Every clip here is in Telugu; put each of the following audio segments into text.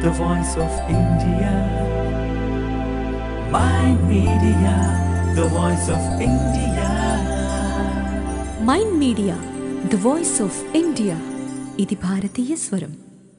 the voice of India. Mind Media, the voice of India. Mind media the voice of India ఇది భారతీయ స్వరం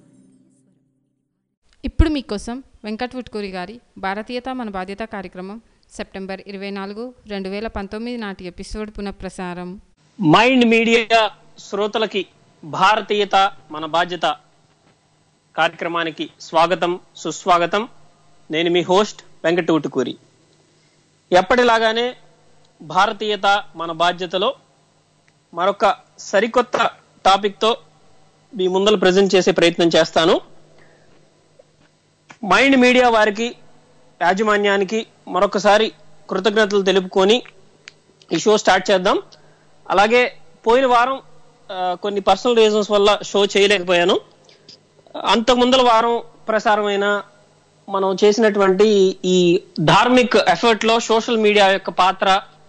ఇప్పుడు మీకోసం వెంకట్ వుట్కూరి గారి భారతీయత మన బాధ్యత కార్యక్రమం సెప్టెంబర్ ఇరవై నాలుగు రెండు వేల పంతొమ్మిది నాటి ఎపిసోడ్ పునఃప్రసారం మైండ్ మీడియా శ్రోతలకి భారతీయత మన బాధ్యత కార్యక్రమానికి స్వాగతం సుస్వాగతం నేను మీ హోస్ట్ వెంకట ఉటుకూరి ఎప్పటిలాగానే భారతీయత మన బాధ్యతలో మరొక సరికొత్త టాపిక్తో మీ ముందర ప్రజెంట్ చేసే ప్రయత్నం చేస్తాను మైండ్ మీడియా వారికి యాజమాన్యానికి మరొకసారి కృతజ్ఞతలు తెలుపుకొని ఈ షో స్టార్ట్ చేద్దాం అలాగే పోయిన వారం ఆ, కొన్ని పర్సనల్ రీజన్స్ వల్ల షో చేయలేకపోయాను అంతకు ముందల వారం ప్రసారమైన మనం చేసినటువంటి ఈ ధార్మిక్ ఎఫర్ట్ లో సోషల్ మీడియా యొక్క పాత్ర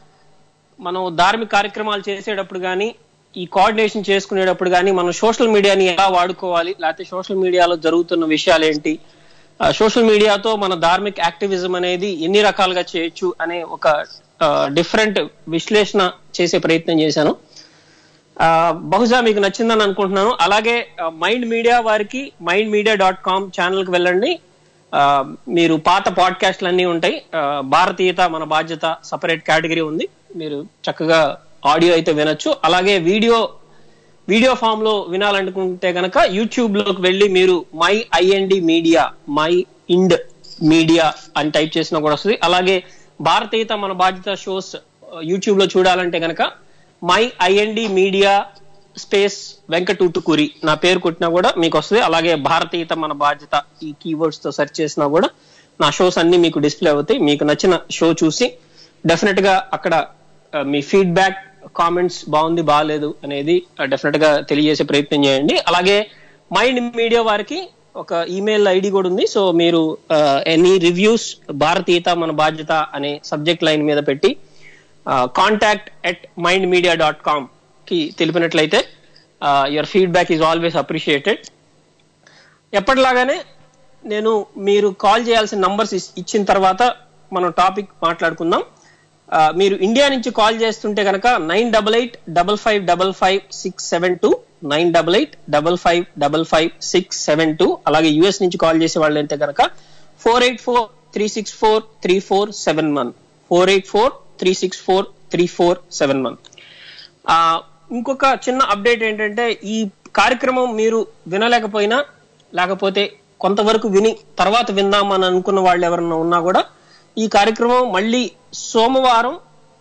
మనం ధార్మిక కార్యక్రమాలు చేసేటప్పుడు కానీ ఈ కోఆర్డినేషన్ చేసుకునేటప్పుడు కానీ మనం సోషల్ మీడియాని ఎలా వాడుకోవాలి లేకపోతే సోషల్ మీడియాలో జరుగుతున్న విషయాలు ఏంటి సోషల్ మీడియాతో మన ధార్మిక యాక్టివిజం అనేది ఎన్ని రకాలుగా చేయొచ్చు అనే ఒక డిఫరెంట్ విశ్లేషణ చేసే ప్రయత్నం చేశాను ఆ, బహుశా మీకు నచ్చిందని అనుకుంటున్నాను అలాగే మైండ్ మీడియా వారికి మైండ్ మీడియా డాట్ కామ్ ఛానల్కి వెళ్ళండి ఆ, మీరు పాత పాడ్కాస్ట్లు అన్నీ ఉంటాయి ఆ, భారతీయత మన బాధ్యత సపరేట్ కేటగిరీ ఉంది మీరు చక్కగా ఆడియో అయితే వినొచ్చు అలాగే వీడియో వీడియో ఫామ్ లో వినాలనుకుంటే గనక యూట్యూబ్ లోకి వెళ్ళి మీరు my I N D media my ind media అని టైప్ చేసినా కూడా వస్తుంది అలాగే భారతీయత మన బాధ్యత షోస్ యూట్యూబ్ లో చూడాలంటే గనక my I N D media space Venkata Tutukuri నా పేరు కొట్టినా కూడా మీకు వస్తుంది అలాగే భారతీయత మన బాధ్యత ఈ కీవర్డ్స్ తో సెర్చ్ చేసినా కూడా నా షోస్ అన్ని మీకు డిస్ప్లే అవుతాయి మీకు నచ్చిన షో చూసి డెఫినెట్ గా అక్కడ ఆ, మీ ఫీడ్బ్యాక్ కామెంట్స్ బాగుంది బాగాలేదు అనేది డెఫినెట్ గా తెలియజేసే ప్రయత్నం చేయండి అలాగే మైండ్ మీడియా వారికి ఒక ఈమెయిల్ ఐడి కూడా ఉంది సో మీరు ఎనీ రివ్యూస్ భారతీయత మన బాధ్యత అనే సబ్జెక్ట్ లైన్ మీద పెట్టి contact at mind media dot com కి తెలిపినట్లయితే your feedback is always appreciated ఎప్పటిలాగానే నేను మీరు కాల్ చేయాల్సిన నంబర్స్ ఇచ్చిన తర్వాత మనం టాపిక్ మాట్లాడుకుందాం ఆ, మీరు ఇండియా నుంచి కాల్ చేస్తుంటే కనుక nine double eight double five double five six seven two nine double eight double five double five six seven two అలాగే యుఎస్ నుంచి కాల్ చేసే వాళ్ళు అయితే కనుక four eight four three six four three four seven one four eight four three six four three four seven one ఆ, ఇంకొక చిన్న అప్డేట్ ఏంటంటే ఈ కార్యక్రమం మీరు వినలేకపోయినా లేకపోతే కొంతవరకు విని తర్వాత విందామని అనుకున్న వాళ్ళు ఎవరన్నా ఉన్నా కూడా ఈ కార్యక్రమం మళ్ళీ సోమవారం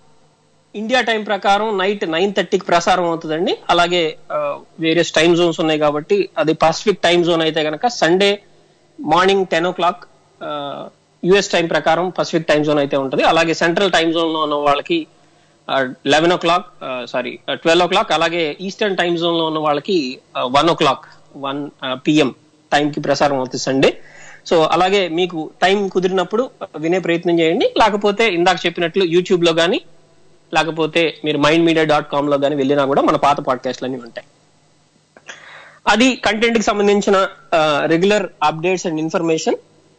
ఇండియా టైం ప్రకారం నైట్ నైన్ థర్టీకి ప్రసారం అవుతుందండి అలాగే వేరియస్ టైం జోన్స్ ఉన్నాయి కాబట్టి అది పసిఫిక్ టైం జోన్ అయితే కనుక Sunday morning ten o'clock U S time ప్రకారం పసిఫిక్ టైం జోన్ అయితే ఉంటుంది అలాగే సెంట్రల్ టైం జోన్ లో ఉన్న వాళ్ళకి eleven o'clock sorry twelve o'clock అలాగే ఈస్టర్న్ టైం జోన్ లో ఉన్న వాళ్ళకి one o'clock one P M time కి ప్రసారం అవుతుంది సండే సో అలాగే మీకు టైం కుదిరినప్పుడు వినే ప్రయత్నం చేయండి లేకపోతే ఇందాక చెప్పినట్లు యూట్యూబ్ లో కానీ లేకపోతే మీరు మైండ్ మీడియా డాట్ కామ్ లో కానీ వెళ్ళినా కూడా మన పాత పాడ్కాస్ట్లు అన్ని ఉంటాయి అది కంటెంట్ కి సంబంధించిన రెగ్యులర్ అప్డేట్స్ అండ్ ఇన్ఫర్మేషన్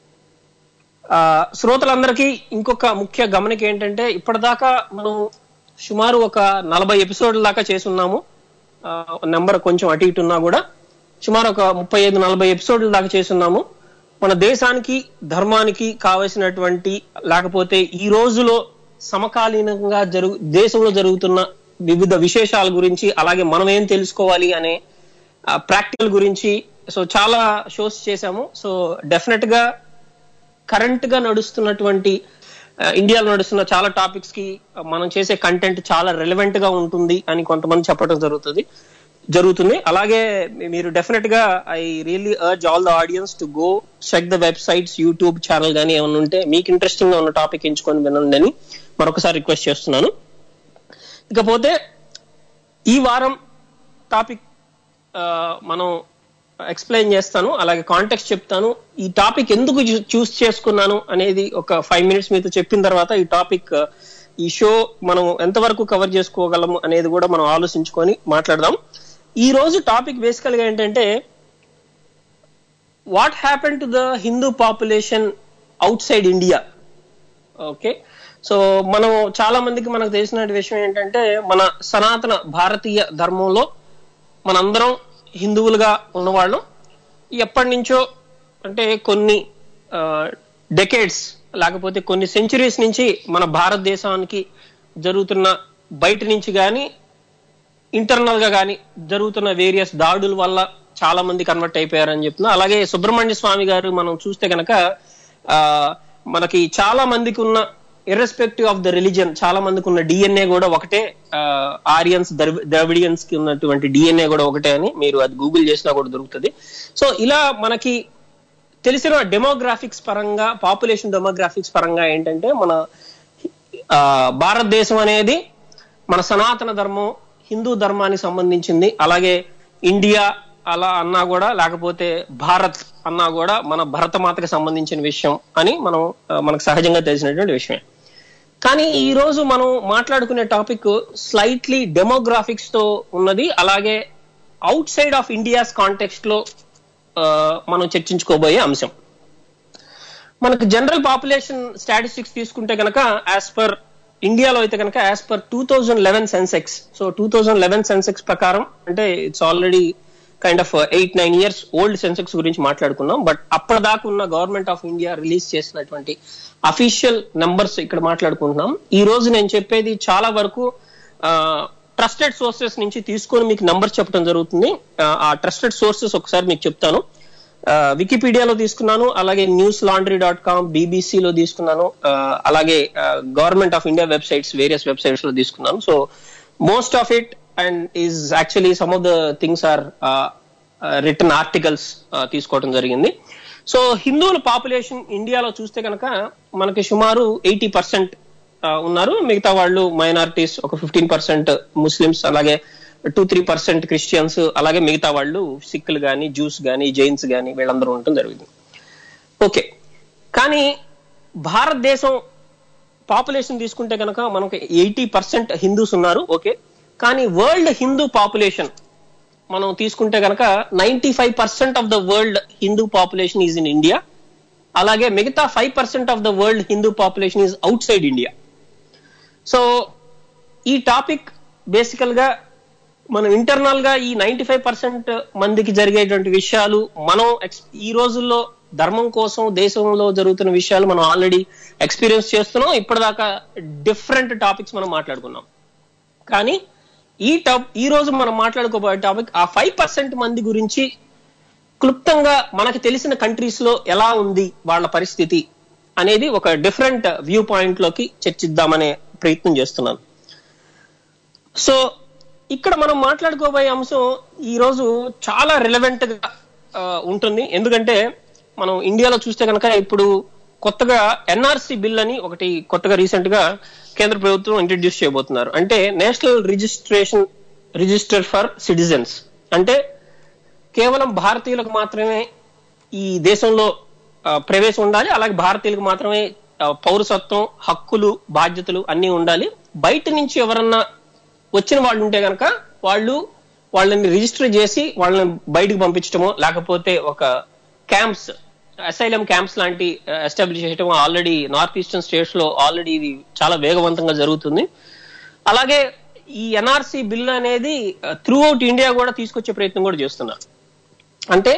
ఆ, శ్రోతలందరికీ ఇంకొక ముఖ్య గమనిక ఏంటంటే ఇప్పటిదాకా మనం సుమారు ఒక నలభై ఎపిసోడ్ల దాకా చేసున్నాము నెంబర్ కొంచెం అటు ఇటు ఉన్నా కూడా సుమారు ఒక ముప్పై ఐదు నలభై ఎపిసోడ్ల దాకా చేసున్నాము మన దేశానికి ధర్మానికి కావలసినటువంటి లేకపోతే ఈ రోజులో సమకాలీనంగా జరుగు దేశంలో జరుగుతున్న వివిధ విశేషాల గురించి అలాగే మనం ఏం తెలుసుకోవాలి అనే ప్రాక్టికల్ గురించి సో చాలా షోస్ చేశాము సో డెఫినెట్ గా కరెంట్ గా నడుస్తున్నటువంటి ఆ, ఇండియాలో నడుస్తున్న చాలా టాపిక్స్ కి మనం చేసే కంటెంట్ చాలా రెలవెంట్ గా ఉంటుంది అని కొంతమంది చెప్పడం జరుగుతుంది జరుగుతుంది అలాగే మీరు డెఫినెట్ గా I really urge all the audience to go check the websites YouTube channel కానీ ఏమైనా ఉంటే మీకు ఇంట్రెస్టింగ్ గా ఉన్న టాపిక్ ఎంచుకొని వినండి అని మరొకసారి రిక్వెస్ట్ చేస్తున్నాను ఇకపోతే ఈ వారం టాపిక్ మనం ఎక్స్ప్లెయిన్ చేస్తాను అలాగే కాంటెక్స్ట్ చెప్తాను ఈ టాపిక్ ఎందుకు చూస్ చేసుకున్నాను అనేది ఒక ఫైవ్ మినిట్స్ మీతో చెప్పిన తర్వాత ఈ టాపిక్ ఈ షో మనం ఎంతవరకు కవర్ చేసుకోగలము అనేది కూడా మనం ఆలోచించుకొని మాట్లాడదాం ఈ రోజు టాపిక్ బేసికల్ గా ఏంటంటే what happen to the Hindu population outside India okay so మనం చాలా మందికి మనకు తెలిసిన విషయం ఏంటంటే మన సనాతన భారతీయ ధర్మంలో మనందరం హిందువులుగా ఉన్నవాళ్ళం ఎప్పటి నుంచో అంటే కొన్ని డెకేడ్స్ లేకపోతే కొన్ని సెంచురీస్ నుంచి మన భారతదేశానికి జరుగుతున్న బయట నుంచి కానీ ఇంటర్నల్ గా కానీ జరుగుతున్న వేరియస్ దాడుల వల్ల చాలా మంది కన్వర్ట్ అయిపోయారని చెప్తున్నా అలాగే సుబ్రహ్మణ్య స్వామి గారు మనం చూస్తే కనుక ఆ, మనకి చాలా మందికి ఉన్న ఇర్రెస్పెక్టివ్ ఆఫ్ ద రిలీజన్ చాలా మందికి ఉన్న డిఎన్ఏ కూడా ఒకటే ఆరియన్స్ ద్రవిడియన్స్ కి ఉన్నటువంటి డిఎన్ఏ కూడా ఒకటే అని మీరు అది గూగుల్ చేసినా కూడా దొరుకుతుంది సో ఇలా మనకి తెలిసిన డెమోగ్రాఫిక్స్ పరంగా పాపులేషన్ డెమోగ్రాఫిక్స్ పరంగా ఏంటంటే మన ఆ, భారతదేశం అనేది మన సనాతన ధర్మం హిందూ ధర్మానికి సంబంధించింది అలాగే ఇండియా అలా అన్నా కూడా లేకపోతే భారత్ అన్నా కూడా మన భరతమాతకి సంబంధించిన విషయం అని మనం ఆ, మనకు సహజంగా తెలిసినటువంటి విషయమే కానీ ఈ రోజు మనం మాట్లాడుకునే టాపిక్ స్లైట్లీ డెమోగ్రాఫిక్స్ తో ఉన్నది అలాగే outside of India's context లో ఆ, మనం చర్చించుకోబోయే అంశం మనకు జనరల్ పాపులేషన్ స్టాటిస్టిక్స్ తీసుకుంటే కనుక యాజ్ పర్ ఇండియాలో అయితే కనుక as per two thousand eleven census so two thousand eleven census ప్రకారం అంటే it's already kind of eight nine years old census గురించి మాట్లాడుకున్నాం బట్ అప్పటిదాకా ఉన్న గవర్నమెంట్ ఆఫ్ ఇండియా రిలీజ్ చేసినటువంటి అఫీషియల్ నెంబర్స్ ఇక్కడ మాట్లాడుకుంటున్నాం ఈ రోజు నేను చెప్పేది చాలా వరకు ట్రస్టెడ్ సోర్సెస్ నుంచి తీసుకొని మీకు నంబర్ చెప్పడం జరుగుతుంది ఆ, ఆ ట్రస్టెడ్ సోర్సెస్ ఒకసారి మీకు చెప్తాను ఆ, వికీపీడియాలో తీసుకున్నాను అలాగే న్యూస్ లాండ్రీ డాట్ కామ్ బీబీసీలో తీసుకున్నాను ఆ, అలాగే government of India websites various websites లో తీసుకున్నాను so most of it and is actually some of the things are written articles తీసుకోవడం జరిగింది సో హిందువుల పాపులేషన్ ఇండియాలో చూస్తే కనుక మనకి సుమారు ఎయిటీ పర్సెంట్ ఉన్నారు మిగతా వాళ్ళు మైనారిటీస్ ఒక ఫిఫ్టీన్ పర్సెంట్ ముస్లిమ్స్ అలాగే టూ త్రీ పర్సెంట్ క్రిస్టియన్స్ అలాగే మిగతా వాళ్ళు సిక్కులు కానీ జ్యూస్ కానీ జైన్స్ కానీ వీళ్ళందరూ ఉండటం జరుగుతుంది ఓకే కానీ భారతదేశం పాపులేషన్ తీసుకుంటే కనుక మనకు ఎయిటీ పర్సెంట్ హిందూస్ ఉన్నారు ఓకే కానీ వరల్డ్ హిందూ పాపులేషన్ మనం తీసుకుంటే కనుక ninety five percent of the world Hindu population is in India అలాగే మిగతా five percent of the world Hindu population is outside India so ఈ టాపిక్ బేసికల్ గా మనం ఇంటర్నల్ గా ఈ నైన్టీ ఫైవ్ పర్సెంట్ మందికి జరిగేటువంటి విషయాలు మనం ex- ఈ రోజుల్లో ధర్మం కోసం దేశంలో జరుగుతున్న విషయాలు మనం ఆల్రెడీ ఎక్స్పీరియన్స్ చేస్తున్నాం ఇప్పటిదాకా డిఫరెంట్ టాపిక్స్ మనం మాట్లాడుకున్నాం కానీ ఈ టాప్ ఈ రోజు మనం మాట్లాడుకోబోయే టాపిక్ ఆ ఫైవ్ పర్సెంట్ మంది గురించి క్లుప్తంగా మనకు తెలిసిన కంట్రీస్ లో ఎలా ఉంది వాళ్ళ పరిస్థితి అనేది ఒక డిఫరెంట్ వ్యూ పాయింట్ లోకి చర్చిద్దామనే ప్రయత్నం చేస్తున్నాను సో ఇక్కడ మనం మాట్లాడుకోబోయే అంశం ఈ రోజు చాలా రిలవెంట్ గా ఆ, ఉంటుంది ఎందుకంటే మనం ఇండియాలో చూస్తే కనుక ఇప్పుడు కొత్తగా ఎన్ఆర్సి బిల్ అని ఒకటి కొత్తగా రీసెంట్ గా కేంద్ర ప్రభుత్వం ఇంట్రడ్యూస్ చేయబోతున్నారు అంటే national registration register for citizens అంటే కేవలం భారతీయులకు మాత్రమే ఈ దేశంలో ఆ, ప్రవేశం ఉండాలి అలాగే భారతీయులకు మాత్రమే ఆ, పౌరసత్వం హక్కులు బాధ్యతలు అన్నీ ఉండాలి బయట నుంచి ఎవరన్నా వచ్చిన వాళ్ళు ఉంటే కనుక వాళ్ళు వాళ్ళని రిజిస్టర్ చేసి వాళ్ళని బయటకు పంపించడమో లేకపోతే ఒక క్యాంప్స్ అసైలం క్యాంప్స్ లాంటి ఎస్టాబ్లిష్ చేయడం ఆల్రెడీ నార్త్ ఈస్టర్న్ స్టేట్స్ లో ఆల్రెడీ ఇది చాలా వేగవంతంగా జరుగుతుంది అలాగే ఈ ఎన్ఆర్సి బిల్ అనేది త్రూ అవుట్ ఇండియా కూడా తీసుకొచ్చే ప్రయత్నం కూడా చేస్తున్నారు అంటే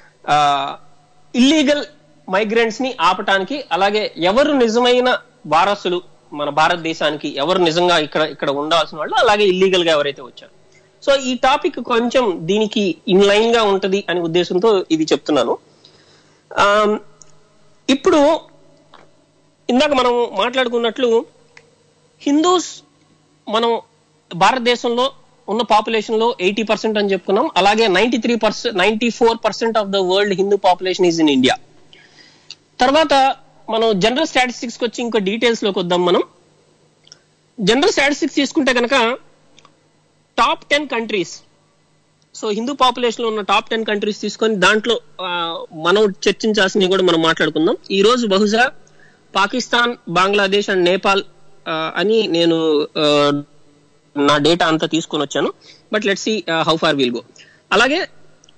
ఇల్లీగల్ మైగ్రెంట్స్ ని ఆపటానికి అలాగే ఎవరు నిజమైన వారసులు మన భారతదేశానికి ఎవరు నిజంగా ఇక్కడ ఇక్కడ ఉండాల్సిన వాళ్ళు అలాగే ఇల్లీగల్ గా ఎవరైతే వచ్చారు సో ఈ టాపిక్ కొంచెం దీనికి ఇన్ లైన్ గా ఉంటది అనే ఉద్దేశంతో ఇది చెప్తున్నాను ఆమ్, ఇప్పుడు ఇందాక మనం మాట్లాడుకున్నట్లు హిందూస్ మనం భారతదేశంలో ఉన్న పాపులేషన్ లో ఎయిటీ పర్సెంట్ అని చెప్పుకున్నాం అలాగే ninety three percent ninety four percent of the world Hindu population is in India తర్వాత మనం జనరల్ స్టాటిస్టిక్స్ వచ్చి ఇంకో డీటెయిల్స్ లోకి వద్దాం మనం జనరల్ స్టాటిస్టిక్స్ తీసుకుంటే కనుక top ten countries so Hindu population లో ఉన్న టాప్ టెన్ కంట్రీస్ తీసుకొని దాంట్లో ఆ, మనం చర్చించాల్సినవి కూడా మనం మాట్లాడుకుందాం ఈ రోజు బహుశా పాకిస్తాన్ బంగ్లాదేశ్ అండ్ నేపాల్ ఆ, అని నేను ఆ, నా డేటా అంతా తీసుకొని వచ్చాను but let see how far will go అలాగే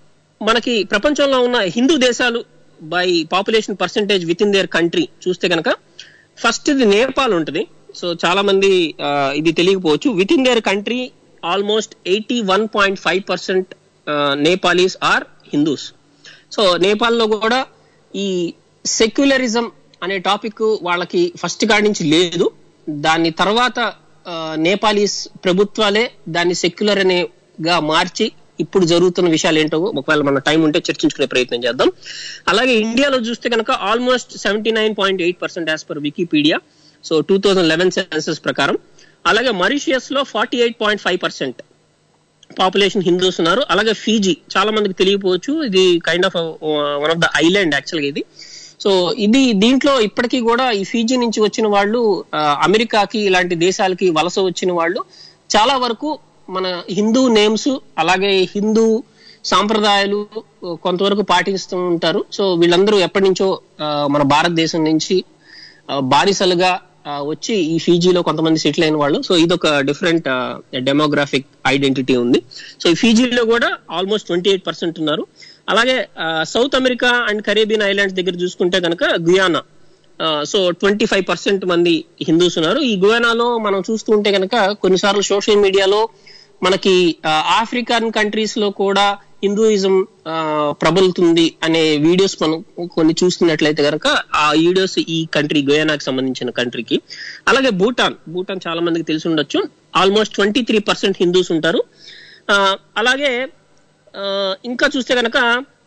మనకి ప్రపంచంలో ఉన్న హిందూ దేశాలు by population percentage within their country చూస్తే కనుక ఫస్ట్ ఇది నేపాల్ ఉంటుంది సో చాలా మంది ఆ, ఇది తెలియకపోవచ్చు within their country almost eighty one point five percent Nepalis are Hindus so నేపాల్లో కూడా ఈ సెక్యులరిజం అనే టాపిక్ వాళ్ళకి ఫస్ట్ కాడి నుంచి లేదు దాని తర్వాత ఆ, నేపాలీస్ ప్రభుత్వాలే దాన్ని సెక్యులర్ అనేగా మార్చి ఇప్పుడు జరుగుతున్న విషయాలు ఏంటో ఒకవేళ మన టైం ఉంటే చర్చించుకునే ప్రయత్నం చేద్దాం అలాగే ఇండియాలో చూస్తే కనుక almost seventy nine point eight percent as per Wikipedia so two thousand eleven census ప్రకారం అలాగే మరిషియస్ లో forty eight point five percent population Hindus ఉన్నారు అలాగే ఫీజీ చాలా మందికి తెలియకపోవచ్చు ఇది kind of one of the island యాక్చువల్గా ఇది సో ఇది దీంట్లో ఇప్పటికీ కూడా ఈ ఫీజీ నుంచి వచ్చిన వాళ్ళు ఆ, అమెరికాకి ఇలాంటి దేశాలకి వలస వచ్చిన వాళ్ళు చాలా వరకు మన హిందూ నేమ్స్ అలాగే హిందూ సాంప్రదాయాలు కొంతవరకు పాటిస్తూ ఉంటారు సో వీళ్ళందరూ ఎప్పటి నుంచో ఆ, మన భారతదేశం నుంచి ఆ, బానిసలుగా ఆ, వచ్చి ఈ ఫీజీలో కొంతమంది సెటిల్ అయిన వాళ్ళు సో ఇదొక డిఫరెంట్ డెమోగ్రాఫిక్ ఐడెంటిటీ ఉంది సో ఈ ఫీజీలో కూడా ఆల్మోస్ట్ ట్వంటీ ఎయిట్ పర్సెంట్ ఉన్నారు అలాగే South America and Caribbean islands దగ్గర చూసుకుంటే కనుక Guyana so twenty five percent మంది హిందూస్ ఉన్నారు ఈ గుయానాలో మనం చూస్తూ ఉంటే కనుక కొన్నిసార్లు సోషల్ మీడియాలో మనకి ఆ, ఆఫ్రికన్ కంట్రీస్ లో కూడా హిందూయిజం ఆ, ప్రబలుతుంది అనే వీడియోస్ మనం కొన్ని చూస్తున్నట్లయితే కనుక ఆ వీడియోస్ ఈ కంట్రీ గోయానాకి సంబంధించిన కంట్రీకి అలాగే భూటాన్ భూటాన్ చాలా మందికి తెలిసి ఉండొచ్చు almost twenty three percent Hindus ఉంటారు ఆ, అలాగే ఆ, ఇంకా చూస్తే కనుక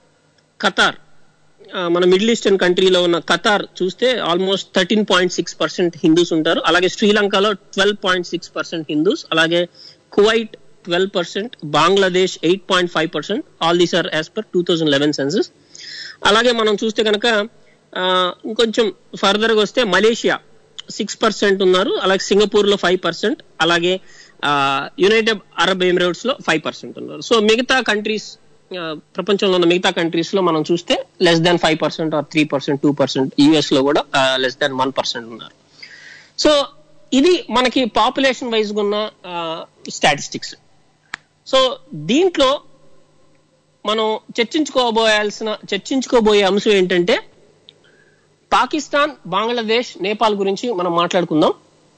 ఖతార్ ఆ, మన మిడిల్ ఈస్టర్న్ కంట్రీలో ఉన్న ఖతార్ చూస్తే almost thirteen point six percent Hindus ఉంటారు అలాగే శ్రీలంకలో twelve point six percent Hindus అలాగే Kuwait twelve percent Bangladesh eight point five percent all these are as per two thousand eleven census అలాగే మనం చూస్తే కనుక ఆ, ఇంకొంచెం ఫర్దర్ గా వస్తే మలేషియా సిక్స్ పర్సెంట్ ఉన్నారు అలాగే సింగపూర్ లో ఫైవ్ పర్సెంట్ అలాగే యునైటెడ్ అరబ్ ఎమిరేట్స్ లో ఫైవ్ పర్సెంట్ ఉన్నారు సో మిగతా కంట్రీస్ ప్రపంచంలో ఉన్న మిగతా కంట్రీస్ లో మనం చూస్తే less than five percent or three percent two percent US లో కూడా లెస్ దాన్ వన్ పర్సెంట్ ఉన్నారు సో ఇది మనకి పాపులేషన్ వైజ్ ఉన్న స్టాటిస్టిక్స్ సో దీంట్లో మనం చర్చించుకోబోయాల్సిన చర్చించుకోబోయే అంశం ఏంటంటే పాకిస్తాన్ బంగ్లాదేశ్ నేపాల్ గురించి మనం మాట్లాడుకుందాం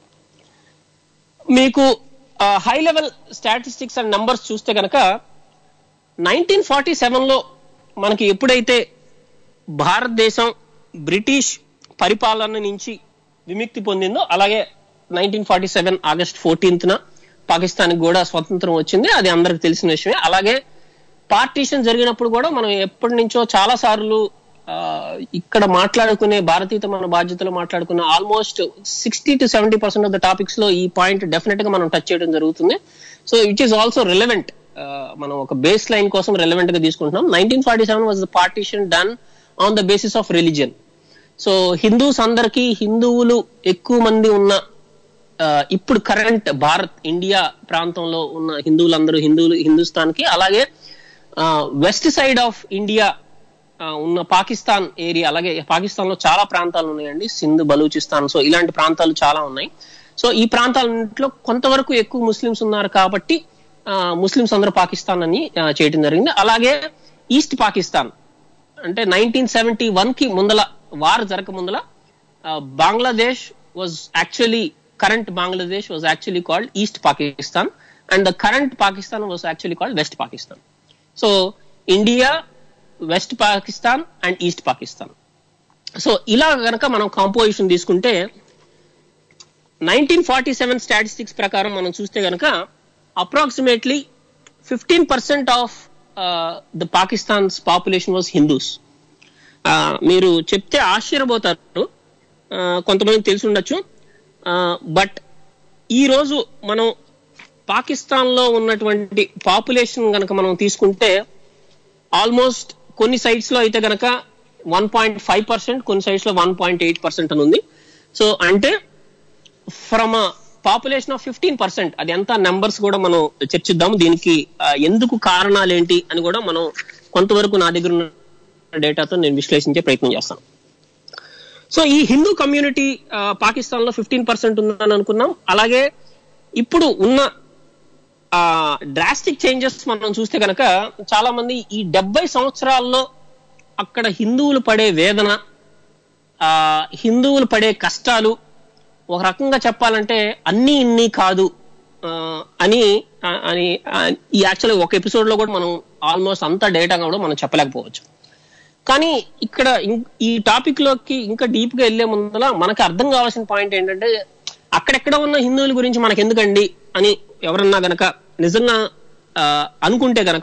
మీకు high level statistics and numbers చూస్తే కనుక నైన్టీన్ ఫార్టీ సెవెన్లో మనకి ఎప్పుడైతే భారతదేశం బ్రిటిష్ పరిపాలన నుంచి విముక్తి పొందిందో అలాగే నైన్టీన్ ఫార్టీ సెవెన్ ఆగస్ట్ ఫోర్టీన్త్న పాకిస్తాన్కి కూడా స్వతంత్రం వచ్చింది అది అందరికి తెలిసిన విషయమే అలాగే పార్టీషన్ జరిగినప్పుడు కూడా మనం ఎప్పటి నుంచో చాలా సార్లు ఆ, ఇక్కడ మాట్లాడుకునే భారతీయత మన బాధ్యతలు మాట్లాడుకున్న almost sixty to seventy percent of the topics లో ఈ పాయింట్ డెఫినెట్ గా మనం టచ్ చేయడం జరుగుతుంది so it is also relevant మనం ఒక బేస్ లైన్ కోసం రెలవెంట్ గా తీసుకుంటున్నాం nineteen forty seven was the partition done on the basis of religion so Hindus అందరికీ హిందువులు ఎక్కువ మంది ఉన్న ఆ, ఇప్పుడు కరెంట్ భారత్ ఇండియా ప్రాంతంలో ఉన్న హిందువులందరూ హిందువులు హిందుస్థాన్ కి అలాగే వెస్ట్ సైడ్ ఆఫ్ ఇండియా ఉన్న పాకిస్తాన్ ఏరియా అలాగే పాకిస్తాన్ లో చాలా ప్రాంతాలు ఉన్నాయండి సింధ్ బలూచిస్తాన్ సో ఇలాంటి ప్రాంతాలు చాలా ఉన్నాయి సో ఈ ప్రాంతాలన్నింటిలో కొంతవరకు ఎక్కువ ముస్లిమ్స్ ఉన్నారు కాబట్టి ఆ, ముస్లిమ్స్ అందరూ పాకిస్తాన్ అని ఆ, చేయడం జరిగింది అలాగే ఈస్ట్ పాకిస్తాన్ అంటే నైన్టీన్ సెవెంటీ వన్ కి ముందల వార్ జరగక ముందల Bangladesh was actually current Bangladesh was actually called East Pakistan and the current Pakistan was actually called West Pakistan so India West Pakistan and East Pakistan so ఇలా గనక మనం కాంపోజిషన్ తీసుకుంటే నైన్టీన్ ఫార్టీ సెవెన్ స్టాటిస్టిక్స్ ప్రకారం మనం చూస్తే గనక approximately fifteen percent of the Pakistan's population was Hindus మీరు చెప్తే ఆశ్చర్యపోతారు ఆ, కొంతమంది తెలిసి ఉండొచ్చు బట్ ఈ రోజు మనం పాకిస్తాన్ లో ఉన్నటువంటి పాపులేషన్ గనక మనం తీసుకుంటే ఆల్మోస్ట్ కొన్ని సైట్స్ లో అయితే గనక వన్ పాయింట్ ఫైవ్ పర్సెంట్ కొన్ని సైట్స్ లో వన్ పాయింట్ ఎయిట్ పర్సెంట్ అని ఉంది సో అంటే from population of fifteen percent అది ఎంత నెంబర్స్ కూడా మనం చర్చిద్దాం దీనికి ఆ, ఎందుకు కారణాలు ఏంటి అని కూడా మనం కొంతవరకు నా దగ్గర ఉన్న డేటాతో నేను విశ్లేషించే ప్రయత్నం చేస్తాను సో ఈ హిందూ కమ్యూనిటీ పాకిస్తాన్ లో ఫిఫ్టీన్ పర్సెంట్ ఉందని అనుకున్నాం అలాగే ఇప్పుడు ఉన్న ఆ డ్రాస్టిక్ చేంజెస్ మనం చూస్తే కనుక చాలా మంది ఈ డెబ్బై సంవత్సరాల్లో అక్కడ హిందువులు పడే వేదన ఆ హిందువులు పడే కష్టాలు ఒక రకంగా చెప్పాలంటే అన్ని ఇన్ని కాదు ఆ, అని ఆ, అని ఆ, ఈ యాక్చువల్ ఒక ఎపిసోడ్ లో కూడా మనం ఆల్మోస్ట్ అంత డేటా కూడా మనం చెప్పలేకపోవచ్చు కానీ ఇక్కడ ఇం- ఈ టాపిక్ లోకి ఇంకా డీప్ గా వెళ్లే ముందర మనకి అర్థం కావాల్సిన పాయింట్ ఏంటంటే అక్కడెక్కడ ఉన్న హిందువుల గురించి మనకి ఎందుకండి అని ఎవరన్నా గనక నిజంగా ఆ, అనుకుంటే గనక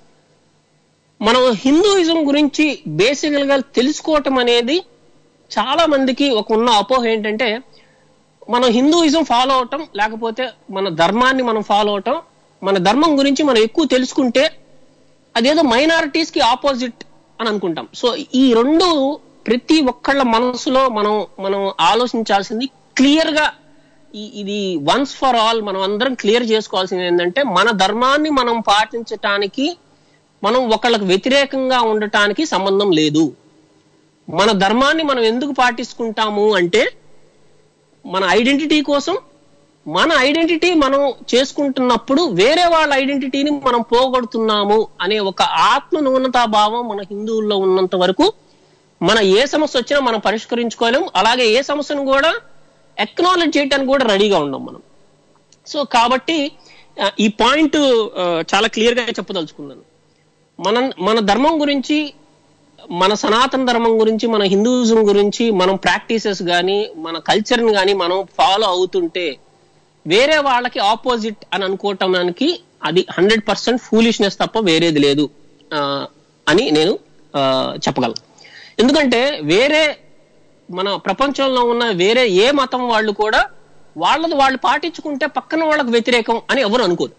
మనం హిందూయిజం గురించి బేసికల్ గా తెలుసుకోవటం అనేది చాలా మందికి ఒక ఉన్న అపోహ ఏంటంటే మనం హిందూయిజం ఫాలో అవటం లేకపోతే మన ధర్మాన్ని మనం ఫాలో అవటం మన ధర్మం గురించి మనం ఎక్కువ తెలుసుకుంటే అదేదో మైనారిటీస్ కి ఆపోజిట్ అని అనుకుంటాం సో ఈ రెండు ప్రతి ఒక్కళ్ళ మనసులో మనం మనం ఆలోచించాల్సింది క్లియర్ గా ఈ- ఇది వన్స్ ఫర్ ఆల్ మనం అందరం క్లియర్ చేసుకోవాల్సింది ఏంటంటే మన ధర్మాన్ని మనం పాటించటానికి మనం ఒకళ్ళకి వ్యతిరేకంగా ఉండటానికి సంబంధం లేదు మన ధర్మాన్ని మనం ఎందుకు పాటించుకుంటాము అంటే మన ఐడెంటిటీ కోసం మన ఐడెంటిటీ మనం చేసుకుంటున్నప్పుడు వేరే వాళ్ళ ఐడెంటిటీని మనం పోగొడుతున్నాము అనే ఒక ఆత్మ న్యూనతా భావం మన హిందువుల్లో ఉన్నంత వరకు మన ఏ సమస్య వచ్చినా మనం పరిష్కరించుకోలేం అలాగే ఏ సమస్యను కూడా ఎక్నాలెడ్జ్ చేయడానికి కూడా రెడీగా ఉండం మనం సో కాబట్టి ఆ, ఈ పాయింట్ ఆ, చాలా క్లియర్ గా చెప్పదలుచుకున్నాను మన మన ధర్మం గురించి మన సనాతన ధర్మం గురించి మన హిందూయిజం గురించి మనం ప్రాక్టీసెస్ కానీ మన కల్చర్ని కానీ మనం ఫాలో అవుతుంటే వేరే వాళ్ళకి ఆపోజిట్ అని అనుకోవటానికి అది హండ్రెడ్ పర్సెంట్ ఫూలిష్నెస్ తప్ప వేరేది లేదు ఆ, అని నేను ఆ, చెప్పగలను ఎందుకంటే వేరే మన ప్రపంచంలో ఉన్న వేరే ఏ మతం వాళ్ళు కూడా వాళ్ళది వాళ్ళు పాటించుకుంటే పక్కన వాళ్ళకి వ్యతిరేకం అని ఎవరు అనుకోరు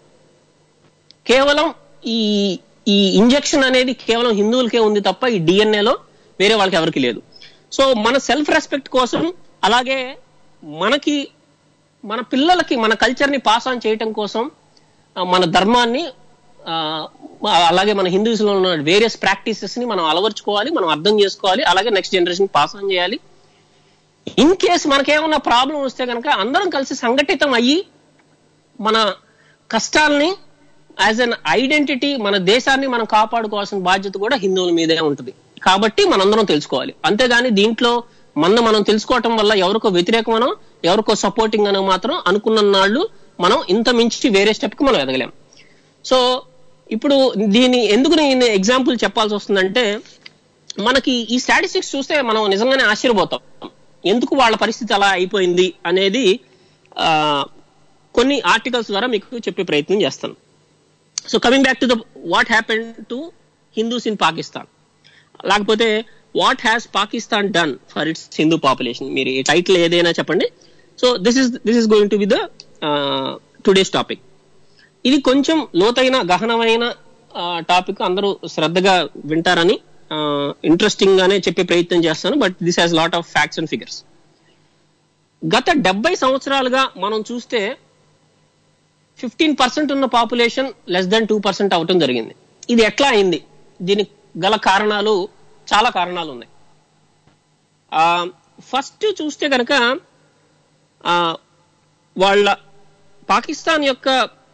కేవలం ఈ ఈ ఇంజెక్షన్ అనేది కేవలం హిందువులకే ఉంది తప్ప ఈ డిఎన్ఏలో వేరే వాళ్ళకి ఎవరికి లేదు సో మన సెల్ఫ్ రెస్పెక్ట్ కోసం అలాగే మనకి మన పిల్లలకి మన కల్చర్ ని పాస్ ఆన్ చేయటం కోసం ఆ, మన ధర్మాన్ని ఆ, అలాగే మన హిందూస్ లో ఉన్న వేరియస్ ప్రాక్టీసెస్ ని మనం అలవర్చుకోవాలి మనం అర్థం చేసుకోవాలి అలాగే నెక్స్ట్ జనరేషన్ పాస్ ఆన్ చేయాలి ఇన్ కేస్ మనకేమన్నా ప్రాబ్లం వస్తే కనుక అందరం కలిసి సంఘటితం అయ్యి మన కష్టాల్ని యాజ్ అన్ ఐడెంటిటీ మన దేశాన్ని మనం కాపాడుకోవాల్సిన బాధ్యత కూడా హిందువుల మీదే ఉంటుంది కాబట్టి మనందరం తెలుసుకోవాలి అంతేగాని దీంట్లో మన మనం తెలుసుకోవటం వల్ల ఎవరికో వ్యతిరేకమనో ఎవరికో సపోర్టింగ్ అనో మాత్రం అనుకున్న నాళ్ళు మనం ఇంత మించి వేరే స్టెప్ కి మనం ఎదగలేం సో ఇప్పుడు దీని ఎందుకు నేను ఎగ్జాంపుల్ చెప్పాల్సి వస్తుందంటే మనకి ఈ స్టాటిస్టిక్స్ చూస్తే మనం నిజంగానే ఆశ్చర్యపోతాం ఎందుకు వాళ్ళ పరిస్థితి అలా అయిపోయింది అనేది ఆ, కొన్ని ఆర్టికల్స్ ద్వారా మీకు చెప్పే ప్రయత్నం చేస్తాను so coming back to the what happen to Hindus in Pakistan లేకపోతే what has Pakistan done for its Hindu population మీరు ఈ టైటిల్ ఏదైనా చెప్పండి so this is this is going to be the today's topic ఇది కొంచెం లోతైన గహనమైన టాపిక్ అందరూ శ్రద్ధగా వింటారని ఇంట్రెస్టింగ్ గానే చెప్పే ప్రయత్నం చేస్తాను but this has lot of facts and figures గత డెబ్బై సంవత్సరాలుగా మనం చూస్తే ఫిఫ్టీన్ పర్సెంట్ ఉన్న population less then two percent అవటం జరిగింది ఇది ఎట్లా అయింది దీనికి గల కారణాలు చాలా కారణాలు ఉన్నాయి ఫస్ట్ చూస్తే కనుక వాళ్ళ పాకిస్తాన్ యొక్క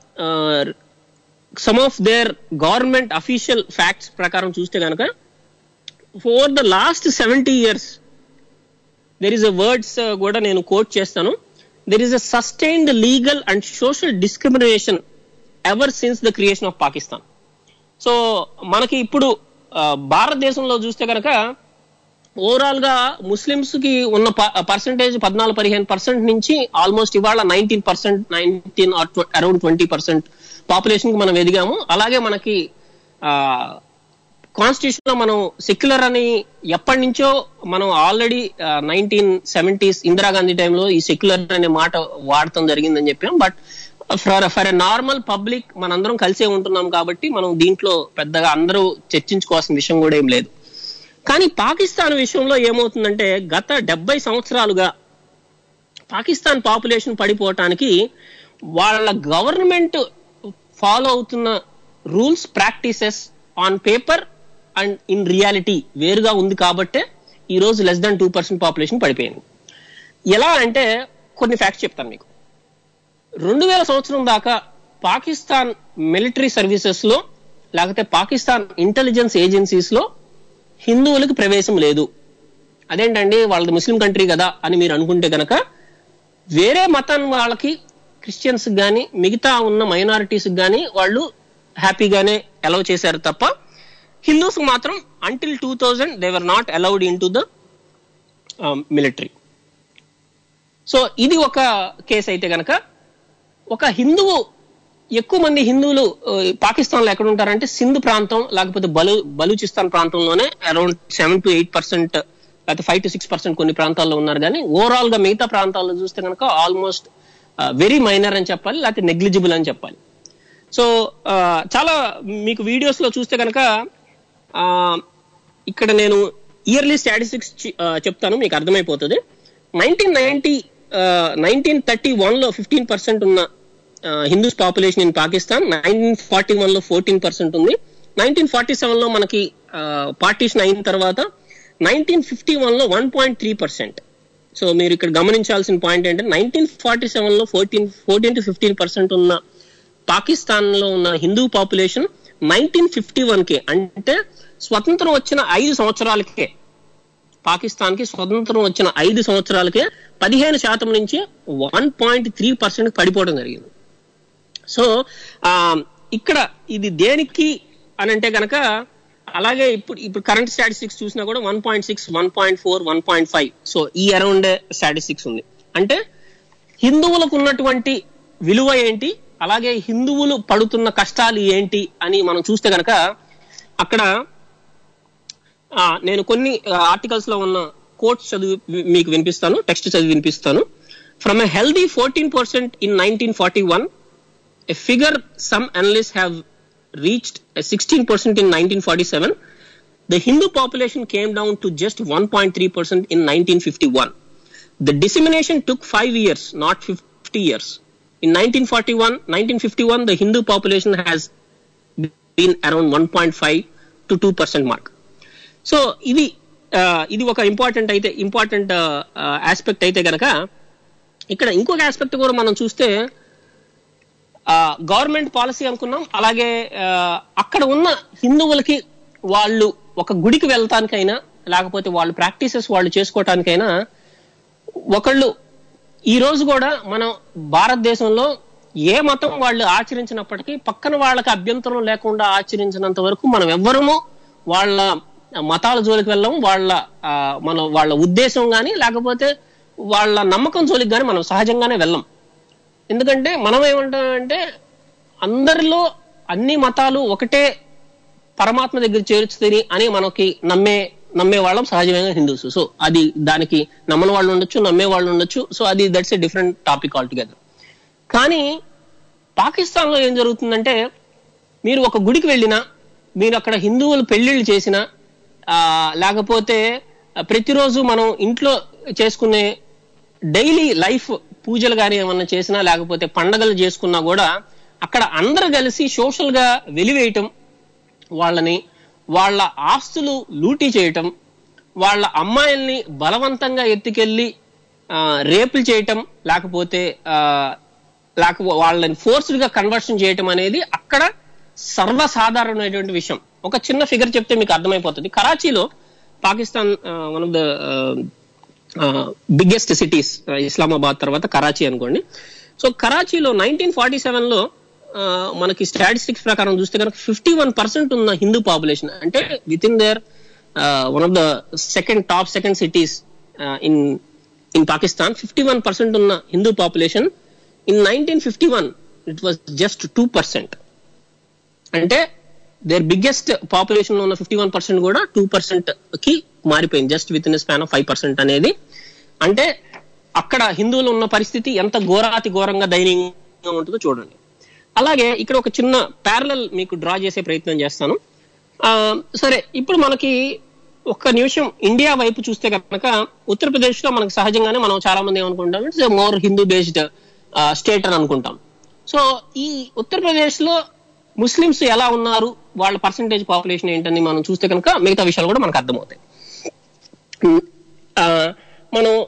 some of their government official facts ప్రకారం చూస్తే కనుక for the last seventy years there is a words కూడా నేను కోట్ చేస్తాను there is a sustained legal and social discrimination ever since the creation of Pakistan so మనకి ఇప్పుడు ఆ, భారతదేశంలో చూస్తే కనుక ఓవరాల్ గా ముస్లిమ్స్ కి ఉన్న పర్సంటేజ్ పద్నాలుగు పదిహేను పర్సెంట్ నుంచి ఆల్మోస్ట్ ఇవాళ nineteen percent nineteen around twenty percent population కి మనం ఎదిగాము అలాగే మనకి కాన్స్టిట్యూషన్ లో మనం సెక్యులర్ అని ఎప్పటి నుంచో మనం ఆల్రెడీ నైన్టీన్ సెవెంటీస్ ఇందిరాగాంధీ టైంలో ఈ సెక్యులర్ అనే మాట వాడటం జరిగిందని చెప్పాం but for for a normal public మనందరం కలిసే ఉంటున్నాం కాబట్టి మనం దీంట్లో పెద్దగా అందరూ చర్చించుకోవాల్సిన విషయం కూడా ఏం లేదు కానీ పాకిస్తాన్ విషయంలో ఏమవుతుందంటే గత డెబ్బై సంవత్సరాలుగా పాకిస్తాన్ పాపులేషన్ పడిపోవటానికి వాళ్ళ గవర్నమెంట్ ఫాలో అవుతున్న rules practices on paper and in reality వేరుగా ఉంది కాబట్టే ఈ రోజు less than two percent population పడిపోయింది ఎలా అంటే కొన్ని ఫ్యాక్ట్స్ చెప్తాను మీకు రెండు వేల సంవత్సరం దాకా పాకిస్తాన్ మిలిటరీ సర్వీసెస్ లో లేకపోతే పాకిస్తాన్ ఇంటెలిజెన్స్ ఏజెన్సీస్ లో హిందువులకు ప్రవేశం లేదు అదేంటండి వాళ్ళది ముస్లిం కంట్రీ కదా అని మీరు అనుకుంటే గనక వేరే మతం వాళ్ళకి క్రిస్టియన్స్ కానీ మిగతా ఉన్న మైనారిటీస్ కానీ వాళ్ళు హ్యాపీగానే అలౌ చేశారు తప్ప హిందూస్ మాత్రం until two thousand they were not allowed in to the military so ఇది ఒక కేసు అయితే గనక ఒక హిందువు ఎక్కువ మంది హిందువులు ఆ, పాకిస్తాన్ లో ఎక్కడ ఉంటారంటే సింధ్ ప్రాంతం లేకపోతే బలు బలూచిస్తాన్ ప్రాంతంలోనే around seven to eight percent లేకపోతే ఫైవ్ టు సిక్స్ పర్సెంట్ కొన్ని ప్రాంతాల్లో ఉన్నారు కానీ ఓవరాల్ గా మిగతా ప్రాంతాల్లో చూస్తే కనుక ఆల్మోస్ట్ వెరీ మైనర్ అని చెప్పాలి లేకపోతే నెగ్లిజిబుల్ అని చెప్పాలి సో ఆ, చాలా మీకు వీడియోస్ లో చూస్తే కనుక ఆ, ఇక్కడ నేను ఇయర్లీ స్టాటిస్టిక్స్ చెప్తాను మీకు అర్థమైపోతుంది nineteen ninety nineteen thirty one లో ఫిఫ్టీన్ పర్సెంట్ ఉన్న Hindus population in Pakistan nineteen forty one లో ఫోర్టీన్ పర్సెంట్ ఉంది నైన్టీన్ ఫార్టీ సెవెన్ లో మనకి పార్టీషన్ అయిన తర్వాత నైన్టీన్ ఫిఫ్టీ వన్ లో one point three percent so మీరు ఇక్కడ గమనించాల్సిన పాయింట్ ఏంటంటే నైన్టీన్ ఫార్టీ సెవెన్ లో fourteen fourteen to fifteen percent ఉన్న పాకిస్తాన్ లో ఉన్న Hindu population nineteen fifty one కే అంటే స్వతంత్రం వచ్చిన ఐదు సంవత్సరాలకే పాకిస్తాన్ కి స్వతంత్రం వచ్చిన ఐదు సంవత్సరాలకే పదిహేను శాతం నుంచి వన్ పాయింట్ త్రీ పర్సెంట్ పడిపోవడం జరిగింది సో ఆ ఇక్కడ ఇది దేనికి అని అంటే గనక అలాగే ఇప్పుడు ఇప్పుడు కరెంట్ స్టాటిస్టిక్స్ చూసినా కూడా one point six one point four one point five so ఈ అరౌండ్ స్టాటిస్టిక్స్ ఉంది అంటే హిందువులకు ఉన్నటువంటి విలువ ఏంటి అలాగే హిందువులు పడుతున్న కష్టాలు ఏంటి అని మనం చూస్తే గనక అక్కడ ఆ, నేను కొన్ని ఆర్టికల్స్ లో ఉన్న కోట్స్ చదివి వి- మీకు వినిపిస్తాను టెక్స్ట్ చదివి వినిపిస్తాను from a healthy fourteen percent in nineteen forty one a figure some analyst have reached sixteen percent in nineteen forty seven the Hindu population came down to just one point three percent in nineteen fifty one the decimation took five years not fifty years in nineteen forty one nineteen fifty one the Hindu population has been around one point five to two percent mark so ఇది ఆ, ఇది ఒక ఇంపార్టెంట్ అయితే ఇంపార్టెంట్ ఆస్పెక్ట్ అయితే గనక ఇక్కడ ఇంకొక ఆస్పెక్ట్ కూడా మనం చూస్తే గవర్నమెంట్ పాలసీ అనుకున్నాం అలాగే ఆ, అక్కడ ఉన్న హిందువులకి వాళ్ళు ఒక గుడికి వెళ్తానికైనా లేకపోతే వాళ్ళు ప్రాక్టీసెస్ వాళ్ళు చేసుకోవటానికైనా ఒకళ్ళు ఈ రోజు కూడా మనం భారతదేశంలో ఏ మతం వాళ్ళు ఆచరించినప్పటికీ పక్కన వాళ్ళకి అభ్యంతరం లేకుండా ఆచరించినంత వరకు మనం ఎవ్వరము వాళ్ళ మతాల జోలికి వెళ్ళం వాళ్ళ ఆ, మన వాళ్ళ ఉద్దేశం కానీ లేకపోతే వాళ్ళ నమ్మకం జోలికి కానీ మనం సహజంగానే వెళ్ళం ఎందుకంటే మనం ఏమంటామంటే అందరిలో అన్ని మతాలు ఒకటే పరమాత్మ దగ్గర చేర్చుతుంది అని మనకి నమ్మే నమ్మే వాళ్ళం సహజంగా హిందూస్ సో అది దానికి నమ్మని వాళ్ళు ఉండొచ్చు నమ్మే వాళ్ళు ఉండొచ్చు సో అది that's a different topic all together కానీ పాకిస్తాన్ లో ఏం జరుగుతుందంటే మీరు ఒక గుడికి వెళ్ళినా మీరు అక్కడ హిందువులు పెళ్లిళ్ళు చేసినా ఆ, లేకపోతే ప్రతిరోజు మనం ఇంట్లో చేసుకునే డైలీ లైఫ్ పూజలు కానీ ఏమన్నా చేసినా లేకపోతే పండగలు చేసుకున్నా కూడా అక్కడ అందరు కలిసి సోషల్ గా వెలివేయటం వాళ్ళని వాళ్ళ ఆస్తులు లూటీ చేయటం వాళ్ళ అమ్మాయిల్ని బలవంతంగా ఎత్తుకెళ్లి ఆ, రేపులు చేయటం లేకపోతే ఆ, లేకపోతే వాళ్ళని ఫోర్స్డ్ గా కన్వర్షన్ చేయటం అనేది అక్కడ సర్వసాధారణమైనటువంటి విషయం ఒక చిన్న ఫిగర్ చెప్తే మీకు అర్థమైపోతుంది కరాచీలో Pakistan one of the biggest cities Islamabad తర్వాత కరాచీ అనుకోండి సో కరాచీలో నైన్టీన్ ఫార్టీ సెవెన్ లో ఆ, మనకి స్టాటిస్టిక్స్ ప్రకారం చూస్తే కనుక ఫిఫ్టీ వన్ పర్సెంట్ ఉన్న హిందూ పాపులేషన్ అంటే within their one of the second top second cities in in Pakistan fifty one percent ఉన్న Hindu population in nineteen fifty one it was just two percent అంటే దేర్ బిగ్గెస్ట్ పాపులేషన్ లో ఉన్న ఫిఫ్టీ వన్ పర్సెంట్ కూడా టూ పర్సెంట్ కి మారిపోయింది just within span of five percent అనేది అంటే అక్కడ హిందువులు ఉన్న పరిస్థితి ఎంత ఘోరాతి ఘోరంగా దయనీయంగా ఉంటుందో చూడండి అలాగే ఇక్కడ ఒక చిన్న ప్యారలల్ మీకు డ్రా చేసే ప్రయత్నం చేస్తాను ఆ, సరే ఇప్పుడు మనకి ఒక్క నిమిషం ఇండియా వైపు చూస్తే కనుక ఉత్తరప్రదేశ్ లో మనకు సహజంగానే మనం చాలా మంది ఏమనుకుంటాం it's more Hindu based state అని అనుకుంటాం సో ఈ ఉత్తరప్రదేశ్ లో ముస్లిమ్స్ ఎలా ఉన్నారు వాళ్ళ పర్సంటేజ్ పాపులేషన్ ఏంటని మనం చూస్తే కనుక మిగతా విషయాలు కూడా మనకు అర్థమవుతాయి ఉమ్, ఆ, మనం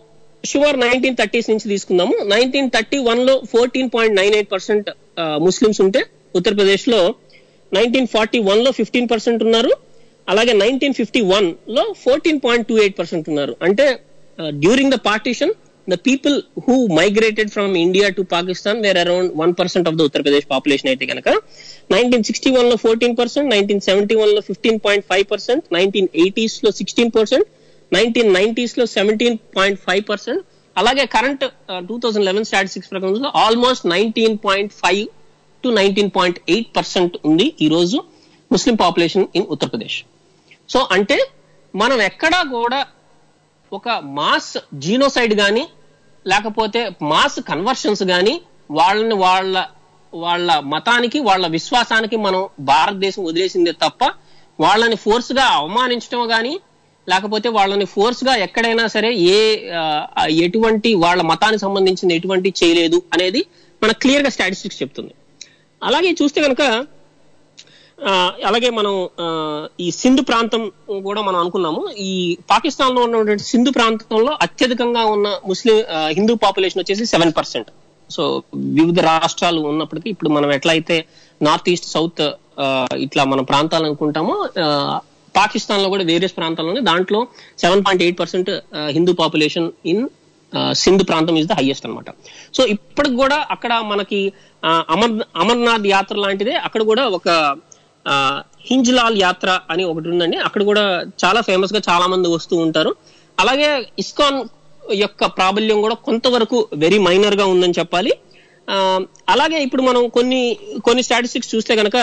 షువర్ నైన్టీన్ థర్టీస్ నుంచి తీసుకుందాము నైన్టీన్ థర్టీ వన్ లో fourteen point nine eight percent Muslims ఉంటే ఉత్తరప్రదేశ్ లో నైన్టీన్ ఫార్టీ వన్ లో ఫిఫ్టీన్ పర్సెంట్ ఉన్నారు అలాగే నైన్టీన్ ఫిఫ్టీ వన్ లో fourteen point two eight percent ఉన్నారు అంటే during the partition the people who migrated from India to Pakistan were around one percent of the Uttar Pradesh population అయితే కనుక నైన్టీన్ సిక్స్టీ వన్ లో fourteen percent nineteen seventy one లో fifteen point five percent nineteen eighties లో సిక్స్టీన్ పర్సెంట్ నైన్టీన్ నైన్టీస్ లో సెవెంటీన్ పాయింట్ ఫైవ్ పర్సెంట్ అలాగే current two thousand eleven statistics ప్రకారం almost nineteen point five to nineteen point eight percent ఉంది ఈ రోజు Muslim population in Uttar Pradesh so అంటే మనం ఎక్కడా కూడా ఒక మాస్ జీనోసైడ్ కానీ లేకపోతే మాస్ కన్వర్షన్స్ కానీ వాళ్ళని వాళ్ళ వాళ్ళ మతానికి వాళ్ళ విశ్వాసానికి మనం భారతదేశం వదిలేసిందే తప్ప వాళ్ళని ఫోర్స్ గా అవమానించడం కానీ లేకపోతే వాళ్ళని ఫోర్స్ గా ఎక్కడైనా సరే ఏ ఆ, ఎటువంటి వాళ్ళ మతానికి సంబంధించిన ఎటువంటి చేయలేదు అనేది మన క్లియర్ గా స్టాటిస్టిక్స్ చెప్తుంది అలాగే చూస్తే కనుక ఆ, అలాగే మనం ఆ, ఈ సింధు ప్రాంతం కూడా మనం అనుకున్నాము ఈ పాకిస్తాన్ లో ఉన్నటువంటి సింధు ప్రాంతంలో అత్యధికంగా ఉన్న ముస్లిం ఆ, హిందూ పాపులేషన్ వచ్చేసి సెవెన్ పర్సెంట్ సో వివిధ రాష్ట్రాలు ఉన్నప్పటికీ ఇప్పుడు మనం ఎట్లా అయితే నార్త్ ఈస్ట్ సౌత్ ఆ, ఇట్లా మన ప్రాంతాలు అనుకుంటామో ఆ, పాకిస్తాన్ లో కూడా వేరియస్ ప్రాంతాల్లో దాంట్లో seven point eight percent Hindu population in Sindhu ప్రాంతం ఇస్ ద హైయెస్ట్ అన్నమాట సో ఇప్పటికి కూడా అక్కడ మనకి ఆ, అమర్ అమర్నాథ్ యాత్ర లాంటిదే అక్కడ కూడా ఒక ఆ, హింజ్లాల్ యాత్ర అని ఒకటి ఉందండి అక్కడ కూడా చాలా ఫేమస్ గా చాలా మంది వస్తూ ఉంటారు అలాగే ఇస్కాన్ యొక్క ప్రాబల్యం కూడా కొంతవరకు వెరీ మైనర్ గా ఉందని చెప్పాలి ఆ, అలాగే ఇప్పుడు మనం కొన్ని కొన్ని స్టాటిస్టిక్స్ చూస్తే కనుక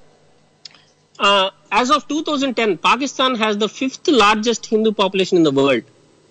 as of two thousand ten Pakistan has the fifth largest Hindu population in the world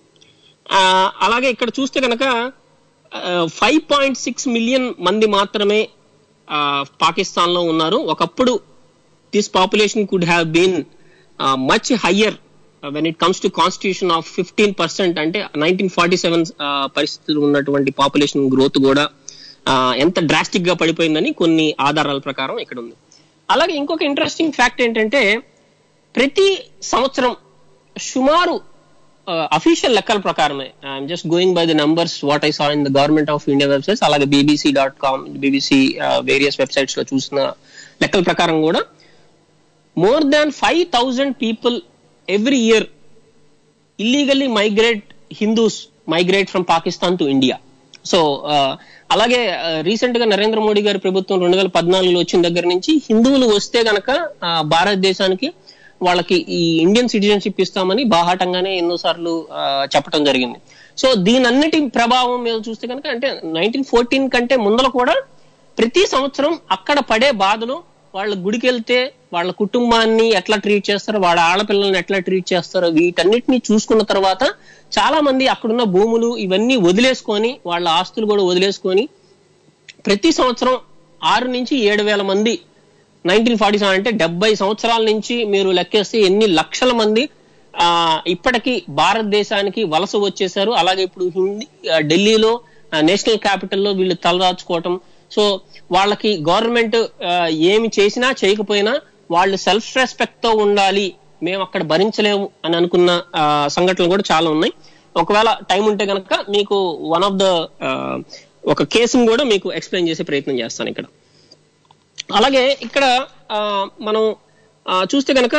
అలాగే ఇక్కడ చూస్తే కనుక ఫైవ్ పాయింట్ సిక్స్ మిలియన్ మంది మాత్రమే పాకిస్తాన్ లో ఉన్నారు ఒకప్పుడు this population could have been much higher when it comes to constitution of fifteen percent అంటే నైన్టీన్ ఫార్టీ సెవెన్ పరిస్థితులు ఉన్నటువంటి పాపులేషన్ గ్రోత్ కూడా ఆ, ఎంత డ్రాస్టిక్ గా పడిపోయిందని కొన్ని ఆధారాల ప్రకారం ఇక్కడ ఉంది అలాగే ఇంకొక ఇంట్రెస్టింగ్ ఫ్యాక్ట్ ఏంటంటే ప్రతి సంవత్సరం సుమారు అఫీషియల్ లెక్కల ప్రకారమే I'm just going by the numbers what I saw in the government of India websites అలాగే BBC dot com BBC various websites లో చూసిన లెక్కల ప్రకారం కూడా more than five thousand people every year illegally migrate Hindus migrate from Pakistan to India so అలాగే రీసెంట్ గా నరేంద్ర మోడీ గారి ప్రభుత్వం రెండు వేల పద్నాలుగులో వచ్చిన దగ్గర నుంచి హిందువులు వస్తే గనక ఆ, భారతదేశానికి వాళ్ళకి ఈ ఇండియన్ సిటిజన్షిప్ ఇస్తామని బాహాటంగానే ఎన్నోసార్లు ఆ, చెప్పడం జరిగింది సో దీనన్నిటి ప్రభావం మీద చూస్తే కనుక అంటే నైన్టీన్ ఫోర్టీన్ కంటే ముందర కూడా ప్రతి సంవత్సరం అక్కడ పడే బాధలు వాళ్ళ గుడికి వెళ్తే వాళ్ళ కుటుంబాన్ని ఎట్లా ట్రీట్ చేస్తారో వాళ్ళ ఆడపిల్లల్ని ఎట్లా ట్రీట్ చేస్తారో వీటన్నిటిని చూసుకున్న తర్వాత చాలా మంది అక్కడున్న భూములు ఇవన్నీ వదిలేసుకొని వాళ్ళ ఆస్తులు కూడా వదిలేసుకొని ప్రతి సంవత్సరం ఆరు నుంచి ఏడు వేల మంది నైన్టీన్ ఫార్టీ సెవెన్ అంటే డెబ్బై సంవత్సరాల నుంచి మీరు లెక్కేస్తే ఎన్ని లక్షల మంది ఆ ఇప్పటికీ భారతదేశానికి వలస వచ్చేసారు అలాగే ఇప్పుడు హిందీ ఆ, ఢిల్లీలో ఆ, నేషనల్ క్యాపిటల్లో వీళ్ళు తలదాచుకోవటం సో వాళ్ళకి గవర్నమెంట్ ఆ, ఏమి చేసినా చేయకపోయినా వాళ్ళు సెల్ఫ్ రెస్పెక్ట్ తో ఉండాలి మేము అక్కడ భరించలేము అని అనుకున్న ఆ, సంఘటనలు కూడా చాలా ఉన్నాయి ఒకవేళ టైం ఉంటే కనుక మీకు వన్ ఆఫ్ ద ఒక కేసును కూడా మీకు ఎక్స్ప్లెయిన్ చేసే ప్రయత్నం చేస్తాను ఇక్కడ అలాగే ఇక్కడ ఆ, మనం ఆ, చూస్తే కనుక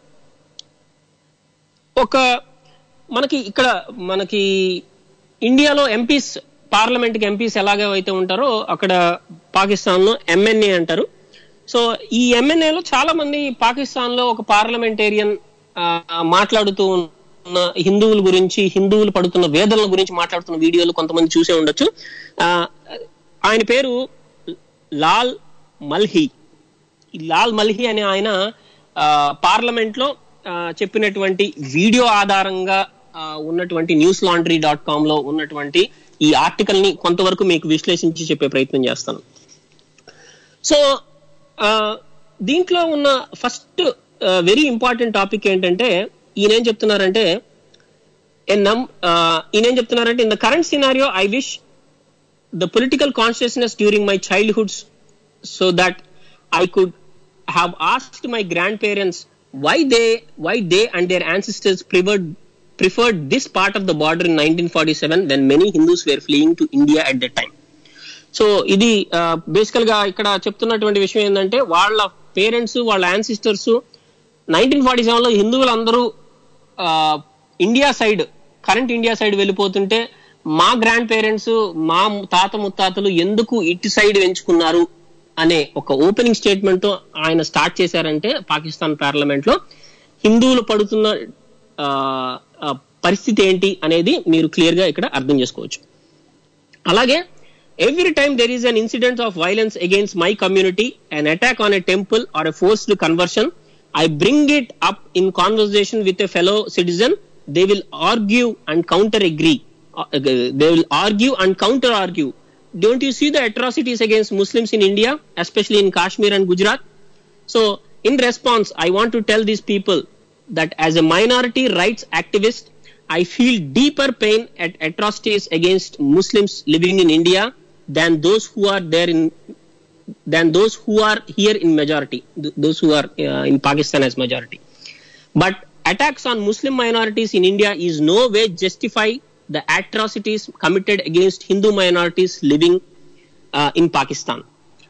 ఒక మనకి ఇక్కడ మనకి ఇండియాలో ఎంపీస్ పార్లమెంట్ కి ఎంపీస్ ఎలాగ అయితే ఉంటారో అక్కడ పాకిస్తాన్ లో ఎంఎన్ఏ అంటారు సో ఈ ఎంఎన్ఏలో చాలా మంది పాకిస్తాన్ లో ఒక పార్లమెంటేరియన్ మాట్లాడుతూ ఉన్న హిందువుల గురించి హిందువులు పడుతున్న వేదనల గురించి మాట్లాడుతున్న వీడియోలు కొంతమంది చూసే ఉండొచ్చు ఆ, ఆయన పేరు లాల్ మల్హి ఈ లాల్ మల్హి అనే ఆయన పార్లమెంట్ లో ఆ, చెప్పినటువంటి వీడియో ఆధారంగా ఆ, ఉన్నటువంటి న్యూస్ లాండ్రీ డాట్ కామ్ లో ఉన్నటువంటి ఈ ఆర్టికల్ ని కొంతవరకు మీకు విశ్లేషించి చెప్పే ప్రయత్నం చేస్తాను సో ఆ, దీంట్లో ఉన్న ఫస్ట్ వెరీ ఇంపార్టెంట్ టాపిక్ ఏంటంటే ఈయన ఏం చెప్తున్నారంటే ఎన్ నమ్ ఈయన ఏం చెప్తున్నారంటే in the current scenario I wish the political consciousness during my childhood so that I could have asked my grandparents why they why they and their ancestors preferred preferred this part of the border in 1947 when many Hindus were fleeing to India at that time. So ఇది బేసికల్ గా ఇక్కడ చెప్తున్నటువంటి విషయం ఏంటంటే వాళ్ళ పేరెంట్స్ వాళ్ళ యాన్సిస్టర్స్ నైన్టీన్ ఫార్టీ సెవెన్ లో హిందువులందరూ ఆ, India side current India side వెళ్ళిపోతుంటే మా గ్రాండ్ పేరెంట్స్ మా తాత ముత్తాతలు ఎందుకు ఇటు సైడ్ ఎంచుకున్నారు అనే ఒక ఓపెనింగ్ స్టేట్మెంట్ తో ఆయన స్టార్ట్ చేశారంటే పాకిస్తాన్ పార్లమెంట్ లో హిందువులు పడుతున్న ఆ, ఆ, పరిస్థితి ఏంటి అనేది మీరు క్లియర్ గా ఇక్కడ అర్థం చేసుకోవచ్చు అలాగే every time there is an incident of violence against my community an attack on a temple or a forced conversion I bring it up in conversation with a fellow citizen they will argue and counter agree they will argue and counter argue don't you see the atrocities against Muslims in India especially in Kashmir and Gujarat So, in response, I want to tell these people that as a minority rights activist, I feel deeper pain at atrocities against Muslims living in India than those who are there in than those who are here in majority, th- those who are uh, in Pakistan as majority. But attacks on Muslim minorities in India is no way justify the atrocities committed against Hindu minorities living uh, in Pakistan.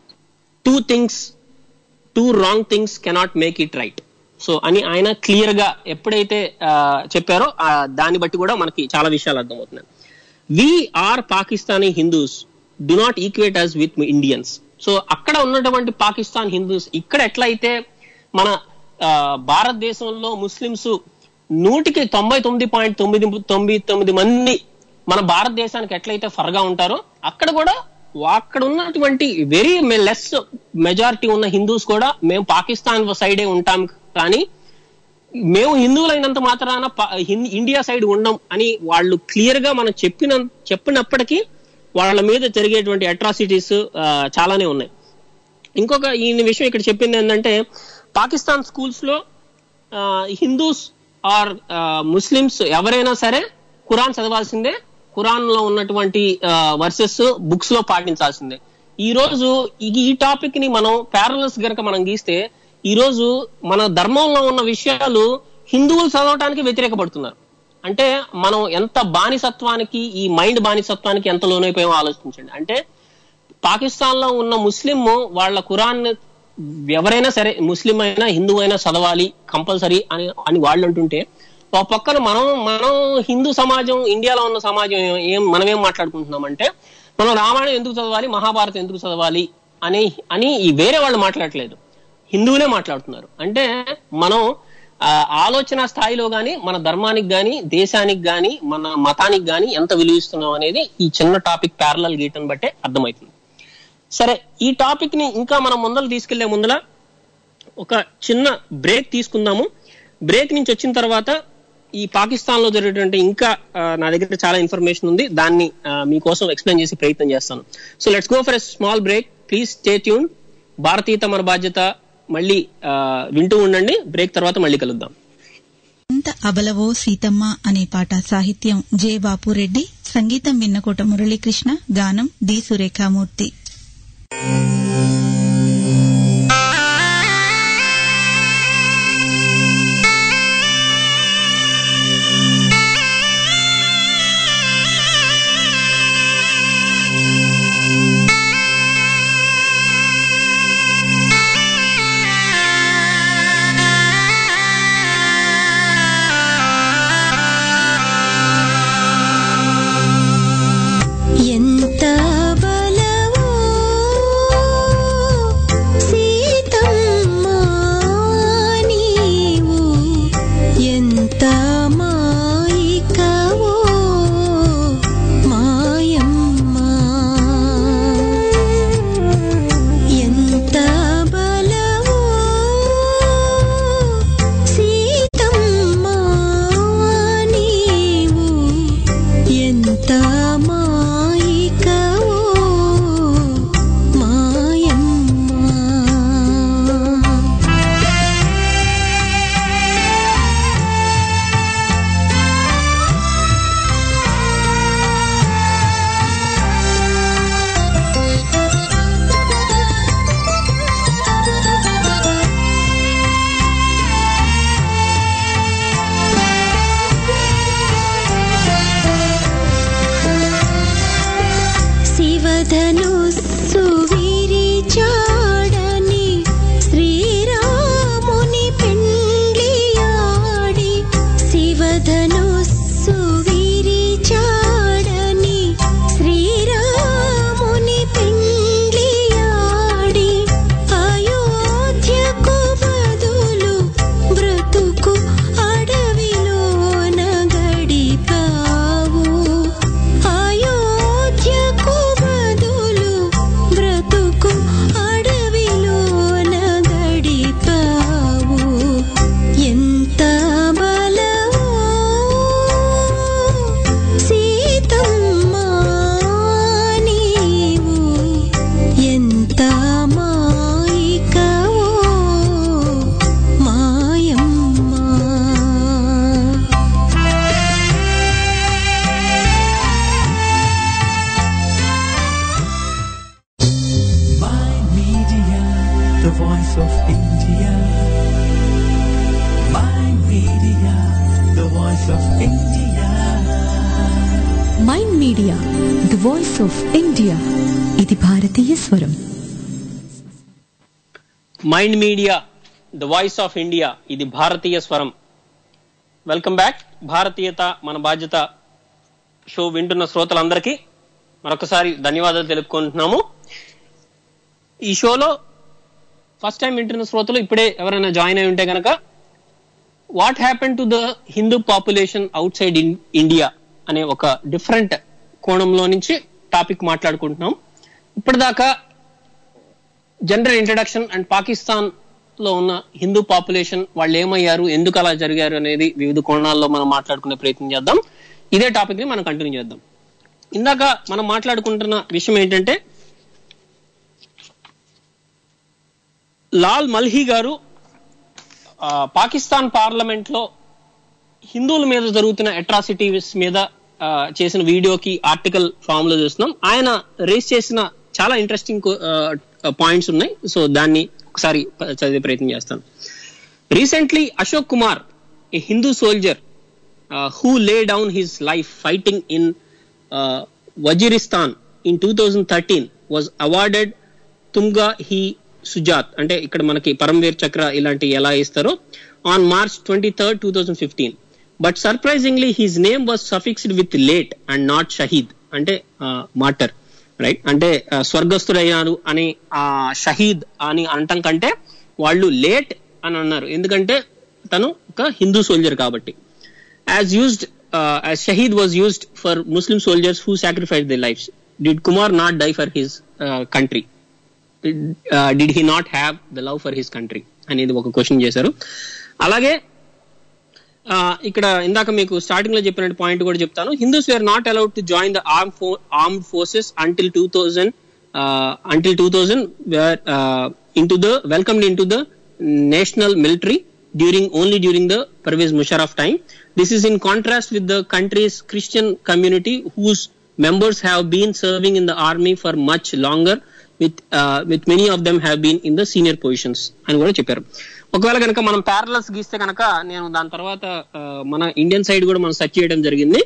Two things two wrong things cannot make it right so అని ఆయన క్లియర్ గా ఎప్పుడైతే ఆ, చెప్పారో ఆ, దాన్ని బట్టి కూడా మనకి చాలా విషయాలు అర్థమవుతున్నాయి we are Pakistani Hindus do not equate us with Indians so అక్కడ ఉన్నటువంటి పాకిస్తాన్ హిందూస్ ఇక్కడ ఎట్లయితే మన ఆ, భారతదేశంలో ముస్లిమ్స్ నూటికి తొంభై తొమ్మిది పాయింట్ తొమ్మిది తొమ్మిది తొమ్మిది మంది మన భారతదేశానికి ఎట్లయితే ఫర్గా ఉంటారో అక్కడ కూడా అక్కడ ఉన్నటువంటి వెరీ లెస్ మెజారిటీ ఉన్న హిందూస్ కూడా మేము పాకిస్తాన్ సైడే ఉంటాం కానీ మేము హిందువులైనంత మాత్రాన పా- హిం- ఇండియా సైడ్ ఉండం అని వాళ్ళు క్లియర్ గా మనం చెప్పిన చెప్పినప్పటికీ వాళ్ళ మీద జరిగేటువంటి అట్రాసిటీస్ చాలానే ఉన్నాయి ఇంకొక ఈ విషయం ఇక్కడ చెప్పింది ఏంటంటే పాకిస్తాన్ స్కూల్స్ లో హిందూస్ ఆర్ ముస్లిమ్స్ ఎవరైనా సరే ఖురాన్ చదవాల్సిందే ఖురాన్ లో ఉన్నటువంటి వర్సెస్ బుక్స్ లో పాటించాల్సిందే ఈ రోజు ఈ- ఈ టాపిక్ ని మనం ప్యారలల్స్ గనక మనం గీస్తే ఈ రోజు మన ధర్మంలో ఉన్న విషయాలు హిందువులు చదవటానికి వ్యతిరేకపడుతున్నారు అంటే మనం ఎంత బానిసత్వానికి ఈ మైండ్ బానిసత్వానికి ఎంత లోనైపోయామో ఆలోచించండి అంటే పాకిస్తాన్ లో ఉన్న ముస్లిం వాళ్ళ ఖురాన్ ఎవరైనా సరే ముస్లిం అయినా హిందూ అయినా చదవాలి కంపల్సరీ అని అని వాళ్ళు అంటుంటే ఒక పక్కన మనం మనం హిందూ సమాజం ఇండియాలో ఉన్న సమాజం ఏం- ఏం మనం ఏం మాట్లాడుకుంటున్నామంటే మనం రామాయణం ఎందుకు చదవాలి మహాభారతం ఎందుకు చదవాలి అని అని ఈ వేరే వాళ్ళు మాట్లాడట్లేదు హిందువులే మాట్లాడుతున్నారు అంటే మనం ఆ, ఆలోచన స్థాయిలో గాని మన ధర్మానికి గాని దేశానికి గాని మన మతానికి గాని ఎంత విలువిస్తున్నాం అనేది ఈ చిన్న టాపిక్ ప్యారలల్ గీయటం బట్టే అర్థమవుతుంది సరే ఈ టాపిక్ ని ఇంకా మనం ముందర తీసుకెళ్లే ముందల ఒక చిన్న బ్రేక్ తీసుకుందాము బ్రేక్ నుంచి వచ్చిన తర్వాత ఈ పాకిస్తాన్ లో జరిగేటువంటి ఇంకా ఆ, నా దగ్గర చాలా ఇన్ఫర్మేషన్ ఉంది దాన్ని ఆ, మీకోసం ఎక్స్ప్లెయిన్ చేసి ప్రయత్నం చేస్తాను so let's go for a small break please stay tune భారతీయత మన బాధ్యత మళ్ళీ ఆ, వింటూ ఉండండి బ్రేక్ తర్వాత మళ్ళీ కలుద్దాం ఎంత అబలవో సీతమ్మ అనే పాట సాహిత్యం జె బాపురెడ్డి సంగీతం విన్నకోట మురళీకృష్ణ గానం డి సురేఖామూర్తి ఎంత బలవో సీతమ్మా నీవు ఎంత మాయికవో మాయమ్మా ఎంత బలవో సీతమ్మా నీవు ఎంత మాయికవో మాయమ్మా శివధనుస్సు విరిచాడని శ్రీరాముని పెండ్లియాడి శివధనుస్సు విరిచాడని శ్రీరాముని పెండ్లియాడి అయోధ్యకు బదులు బ్రతుకు అడవిలోన గడిపావు అయోధ్యకు బదులు బ్రతుకు అడవిలోన గడిపావు ఎంత బలవో సీతమ్మా నీవు ఎంత మాయికవో మాయమ్మా My Media, the voice of India. My Media, the voice of India. Mind media the voice of India ఇది భారతీయ స్వరం mind media the voice of India ఇది భారతీయ స్వరం వెల్కమ్ బ్యాక్ భారతీయత మన బాధ్యత షో వింటున్న శ్రోతలందరికీ మరొకసారి ధన్యవాదాలు తెలుపుకుంటున్నాము ఈ షోలో ఫస్ట్ టైం వింటున్న శ్రోతలు ఇప్పుడే ఎవరైనా జాయిన్ అయి ఉంటే కనుక what happen to the Hindu population outside India అనే ఒక డిఫరెంట్ కోణంలో నుంచి టాపిక్ మాట్లాడుకుంటున్నాం ఇప్పటిదాకా జనరల్ ఇంట్రడక్షన్ అండ్ పాకిస్తాన్ లో ఉన్న హిందూ పాపులేషన్ వాళ్ళు ఏమయ్యారు ఎందుకు అలా జరిగారు అనేది వివిధ కోణాల్లో మనం మాట్లాడుకునే ప్రయత్నం చేద్దాం ఇదే టాపిక్ ని మనం కంటిన్యూ చేద్దాం ఇందాక మనం మాట్లాడుకుంటున్న విషయం ఏంటంటే లాల్ మల్హీ గారు ఆ, పాకిస్తాన్ పార్లమెంట్ లో హిందువుల మీద జరుగుతున్న అట్రాసిటీస్ మీద ఆ, చేసిన వీడియోకి ఆర్టికల్ ఫామ్ లో చూస్తున్నాం ఆయన రేస్ చేసిన చాలా ఇంట్రెస్టింగ్ పాయింట్స్ ఉన్నాయి సో దాన్ని ఒకసారి ప- చదివే ప్రయత్నం చేస్తాను recently Ashok Kumar a Hindu soldier who lay down his life fighting in Waziristan in two thousand thirteen was awarded Tamgha e Shujaat అంటే ఇక్కడ మనకి పరమవీర్ చక్ర ఇలాంటి ఎలా ఇస్తారో on March twenty third two thousand fifteen but surprisingly his name was suffixed with late and not Shaheed అంటే మాటర్ రైట్ అంటే ఆ, స్వర్గస్థుడయ్యారు అని ఆ షహీద్ అని అనటం కంటే వాళ్ళు లేట్ అని అన్నారు ఎందుకంటే తను ఒక హిందూ సోల్జర్ కాబట్టి as used uh, as Shahid was used for Muslim soldiers who sacrificed their lives. Did Kumar not die for his uh, country? Uh, did he not have the love for his country? అనేది ఒక క్వశ్చన్ చేశారు అలాగే ఆ, ఇక్కడ ఇందాక మీకు స్టార్టింగ్ లో చెప్పిన పాయింట్ కూడా చెప్తాను Hindus were not allowed to join the arm armed forces until two thousand until two thousand were in to the welcomed in to the national military during only during the Pervez Musharraf time this is in contrast with the country's Christian community whose members have been serving in the army for much longer with uh, with many of them have been in the senior positions అని కూడా చెప్పారు ఒకవేళ కనుక మనం ప్యారలల్స్ గీస్తే కనుక నేను దాని తర్వాత ఆ, మన ఇండియన్ సైడ్ కూడా మనం సెర్చ్ చేయడం జరిగింది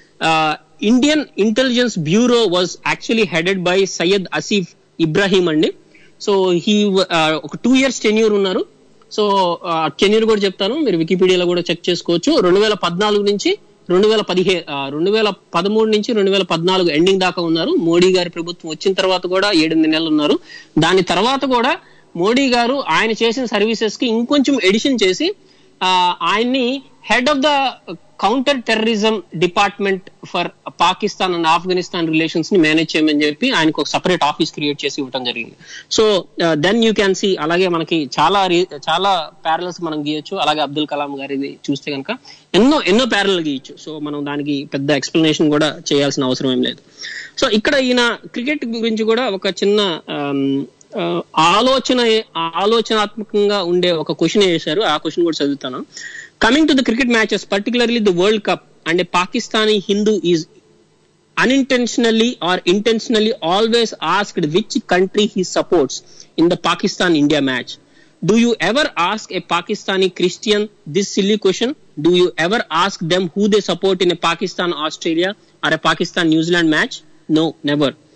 Indian intelligence bureau was actually headed by Syed Asif Ibrahim అండి సో హీ ఒక టూ ఇయర్స్ టెన్యూర్ ఉన్నారు సో టెన్యూర్ కూడా చెప్తాను మీరు వికీపీడియాలో కూడా చెక్ చేసుకోవచ్చు రెండు వేల పద్నాలుగు నుంచి రెండు వేల పదిహే రెండు వేల పదమూడు నుంచి రెండు వేల పద్నాలుగు ఎండింగ్ దాకా ఉన్నారు మోడీ గారి ప్రభుత్వం వచ్చిన తర్వాత కూడా ఏడెనిమిది నెలలు ఉన్నారు దాని తర్వాత కూడా మోడీ గారు ఆయన చేసిన సర్వీసెస్ కి ఇంకొంచెం ఎడిషన్ చేసి ఆ, ఆయన్ని head of the counter terrorism department for Pakistan and Afghanistan relations ని మేనేజ్ చేయమని చెప్పి ఆయనకు ఒక సపరేట్ ఆఫీస్ క్రియేట్ చేసి ఇవ్వడం జరిగింది so then you can see అలాగే మనకి చాలా రీ- చాలా ప్యారల్స్ మనం గీయొచ్చు అలాగే అబ్దుల్ కలాం గారిది చూస్తే కనుక ఎన్నో ఎన్నో ప్యారల్ గీయొచ్చు సో మనం దానికి పెద్ద ఎక్స్ప్లెనేషన్ కూడా చేయాల్సిన అవసరం ఏం లేదు సో ఇక్కడ ఈయన క్రికెట్ గురించి కూడా ఒక చిన్న ఆమ్, ఆ, ఆలోచన ఆలోచనాత్మకంగా ఉండే ఒక క్వశ్చన్ వేశారు ఆ క్వశ్చన్ కూడా చదువుతాను coming to the cricket matches particularly the world cup and a Pakistani Hindu is unintentionally or intentionally always asked which country he supports in the Pakistan India match. Do you ever ask a Pakistani Christian this silly question? Do you ever ask them who they support in a Pakistan Australia or a Pakistan New Zealand match? No, never.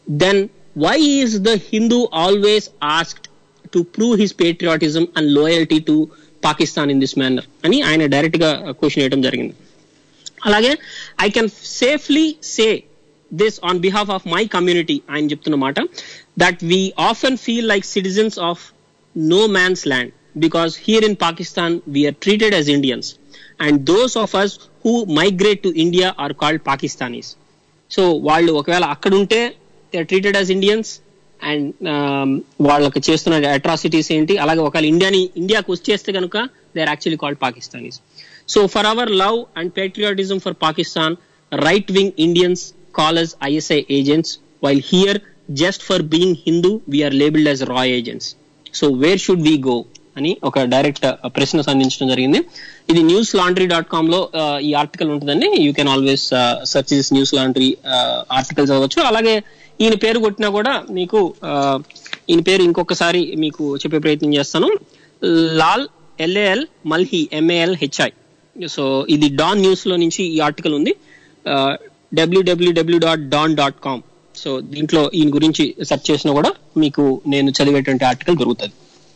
Then why is the Hindu always asked to prove his patriotism and loyalty to Pakistan in this manner అని ఆయన డైరెక్ట్ గా క్వశ్చన్ వేయడం జరిగింది అలాగే I can safely say this on behalf of my community ఆయన చెప్తున్నమాట that we often feel like citizens of no man's land because here in Pakistan we are treated as Indians and those of us who migrate to India are called Pakistanis so వాళ్ళు ఒకవేళ అక్కడ ఉంటే they are treated as Indians and వాళ్ళకి చేస్తున్న అట్రాసిటీస్ ఏంటి అలాగే ఒకవేళ ఇండియాని ఇండియాకి వచ్చేస్తే కనుక they are actually called Pakistanis so for our love and patriotism for Pakistan right wing Indians call as ISI agents while here just for being Hindu we are labelled as రా agents so where should we go అని ఒక డైరెక్ట్ ప్రశ్న సంధించడం జరిగింది ఇది న్యూస్ లాండ్రీ డాట్ కామ్ లో ఆ, ఈ ఆర్టికల్ ఉంటుందండి you can always search this News Laundry article చదవచ్చు అలాగే ఈయన పేరు కొట్టినా కూడా మీకు ఆ, ఈయన పేరు ఇంకొకసారి మీకు చెప్పే ప్రయత్నం చేస్తాను Lal L A L Malhi M A L H I so ఇది డాన్ న్యూస్ లో నుంచి ఈ ఆర్టికల్ ఉంది W W W dot Dawn dot com so దీంట్లో ఈయన గురించి సెర్చ్ చేసినా కూడా మీకు నేను చదివేటువంటి ఆర్టికల్ దొరుకుతుంది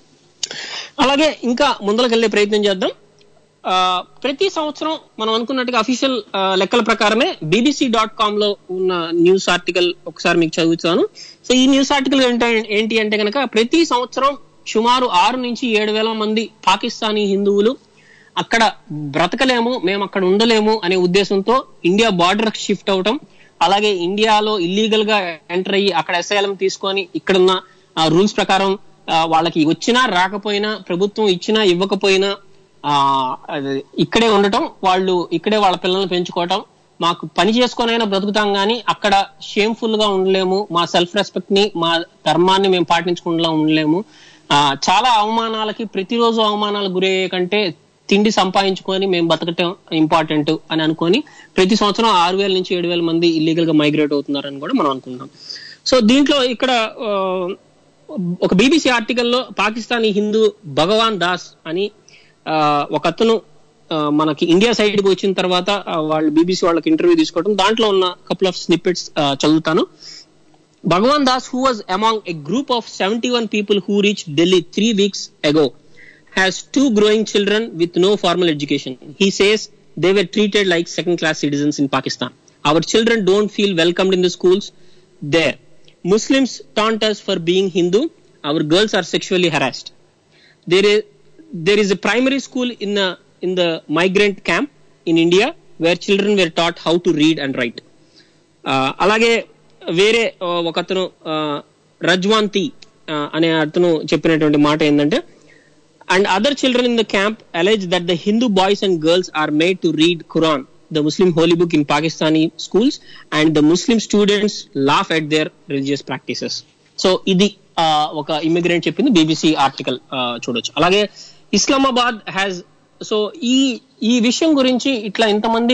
అలాగే ఇంకా ముందరకు వెళ్ళే ప్రయత్నం చేద్దాం ఆ, ప్రతి సంవత్సరం మనం అనుకున్నట్టుగా అఫీషియల్ లెక్కల ప్రకారమే బీబీసీ డాట్ కామ్ లో ఉన్న న్యూస్ ఆర్టికల్ ఒకసారి మీకు చదువుతాను సో ఈ న్యూస్ ఆర్టికల్ ఏంటి ఏంటి అంటే కనుక ప్రతి సంవత్సరం సుమారు ఆరు నుంచి ఏడు వేల మంది పాకిస్తానీ హిందువులు అక్కడ బ్రతకలేము మేము అక్కడ ఉండలేము అనే ఉద్దేశంతో ఇండియా బార్డర్ షిఫ్ట్ అవటం అలాగే ఇండియాలో ఇల్లీగల్ గా ఎంటర్ అయ్యి అక్కడ ఎస్ఐఎలం తీసుకొని ఇక్కడున్న రూల్స్ ప్రకారం ఆ, వాళ్ళకి వచ్చినా రాకపోయినా ప్రభుత్వం ఇచ్చినా ఇవ్వకపోయినా ఆ అది ఇక్కడే ఉండటం వాళ్ళు ఇక్కడే వాళ్ళ పిల్లల్ని పెంచుకోవటం మాకు పని చేసుకొనైనా బ్రతుకుతాం కానీ అక్కడ షేమ్ఫుల్ గా ఉండలేము మా సెల్ఫ్ రెస్పెక్ట్ ని మా ధర్మాన్ని మేము పాటించకుండా ఉండలేము ఆ చాలా అవమానాలకి ప్రతిరోజు అవమానాలకు గురయ్యే కంటే తిండి సంపాదించుకొని మేము బతకటం ఇంపార్టెంట్ అని అనుకొని ప్రతి సంవత్సరం ఆరు వేల నుంచి ఏడు వేల మంది ఇల్లీగల్ గా మైగ్రేట్ అవుతున్నారని కూడా మనం అనుకుంటాం సో దీంట్లో ఇక్కడ ఆ, ఒక బీబీసీ ఆర్టికల్లో పాకిస్తానీ హిందూ భగవాన్ దాస్ అని ఆ, ఒక అతను ఆ, మనకి ఇండియా సైడ్ కి వచ్చిన తర్వాత ఆ, వాళ్ళు బీబీసీ వాళ్ళకి ఇంటర్వ్యూ తీసుకోవడం దాంట్లో ఉన్న కపుల్ ఆఫ్ స్నిప్పెట్స్ చదువుతాను Bhagavan Das, who was among a group of 71 people who reached Delhi three weeks ago, has two growing children with no formal education. He says they were treated like second class citizens in Pakistan. Our children don't feel welcomed in the schools there. Muslims taunt us for being Hindu. Our girls are sexually harassed. There is there is a primary school in the in the migrant camp in India where children were taught how to read and write. ఆ, అలాగే వేరే ఆ, ఒక అతను ఆ, రజ్వాంతి ఆ, అనే అతను చెప్పినటువంటి మాట ఏంటంటే and other children in the camp allege that the Hindu boys and girls are made to read Quran the Muslim holy book in Pakistani schools and the Muslim students laugh at their religious practices so ఇది ఆ, ఒక ఇమిగ్రెంట్ చెప్పింది బీబీసీ ఆర్టికల్ చూడొచ్చు అలాగే ఇస్లామాబాద్ హ్యాస్ సో ఈ ఈ విషయం గురించి ఇట్లా ఇంతమంది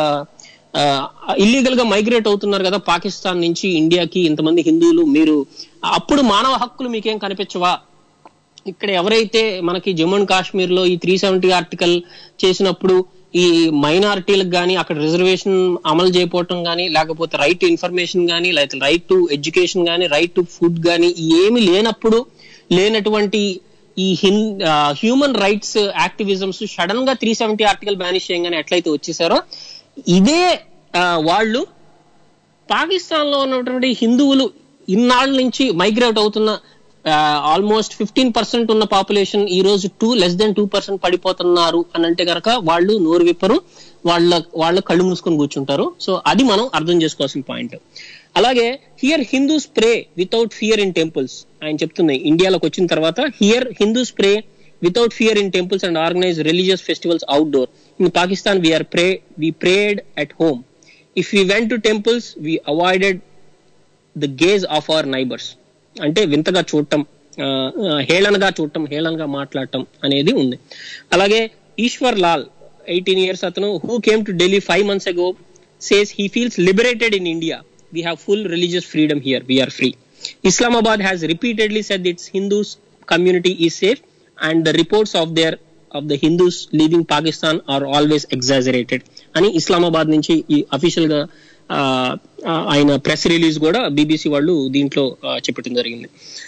ఇల్లీగల్ గా మైగ్రేట్ అవుతున్నారు కదా పాకిస్తాన్ నుంచి ఇండియాకి ఇంతమంది హిందువులు మీరు అప్పుడు మానవ హక్కులు మీకేం కనిపించవా ఇక్కడ ఎవరైతే మనకి జమ్మూ అండ్ కాశ్మీర్ లో ఈ త్రీ సెవెంటీ ఆర్టికల్ చేసినప్పుడు ఈ మైనారిటీలకు కానీ అక్కడ రిజర్వేషన్ అమలు చేయకపోవటం కానీ లేకపోతే రైట్ టు ఇన్ఫర్మేషన్ కానీ లేకపోతే రైట్ టు ఎడ్యుకేషన్ కానీ రైట్ టు ఫుడ్ కానీ ఏమి లేనప్పుడు లేనటువంటి ఈ హిన్ హ్యూమన్ రైట్స్ యాక్టివిజమ్స్ సడన్ గా త్రీ సెవెంటీ ఆర్టికల్ బ్యానిష్ చేయగానే ఎట్లయితే వచ్చేసారో ఇదే ఆ, వాళ్ళు పాకిస్తాన్ లో ఉన్నటువంటి హిందువులు ఇన్నాళ్ళ నుంచి మైగ్రేట్ అవుతున్న ఆల్మోస్ట్ ఫిఫ్టీన్ పర్సెంట్ ఉన్న పాపులేషన్ ఈ రోజు to less then two percent పడిపోతున్నారు అని అంటే కనుక వాళ్ళు నోరు విప్పరు వాళ్ళ వాళ్ళ కళ్ళు మూసుకొని కూర్చుంటారు సో అది మనం అర్థం చేసుకోవాల్సిన పాయింట్ అలాగే here Hindus pray without fear in temples ఆయన చెప్తున్నాయి ఇండియాలోకి వచ్చిన తర్వాత here Hindus pray without fear in temples and organise religious festivals outdoor in Pakistan we are pray we prayed at home if we went to temples we avoided the gaze of our neighbours అంటే వింతగా చూడటం ఆ, ఆ, హేళనగా చూడటం హేళనగా మాట్లాడటం అనేది ఉంది అలాగే ఈశ్వర్ లాల్ ఎయిటీన్ ఇయర్స్ అతను who came to Delhi five months ago says he feels liberated in India we have full religious freedom here we are free Islamabad has repeatedly said its Hindus community is safe and the reports of there of the Hindus leaving Pakistan are always exaggerated అని ఇస్లామాబాద్ నుంచి ఈ అఫీషియల్ గా ఆ, ఆయన ప్రెస్ రిలీజ్ కూడా బీబీసీ వాళ్ళు దీంట్లో ఆ, చెప్పడం జరిగింది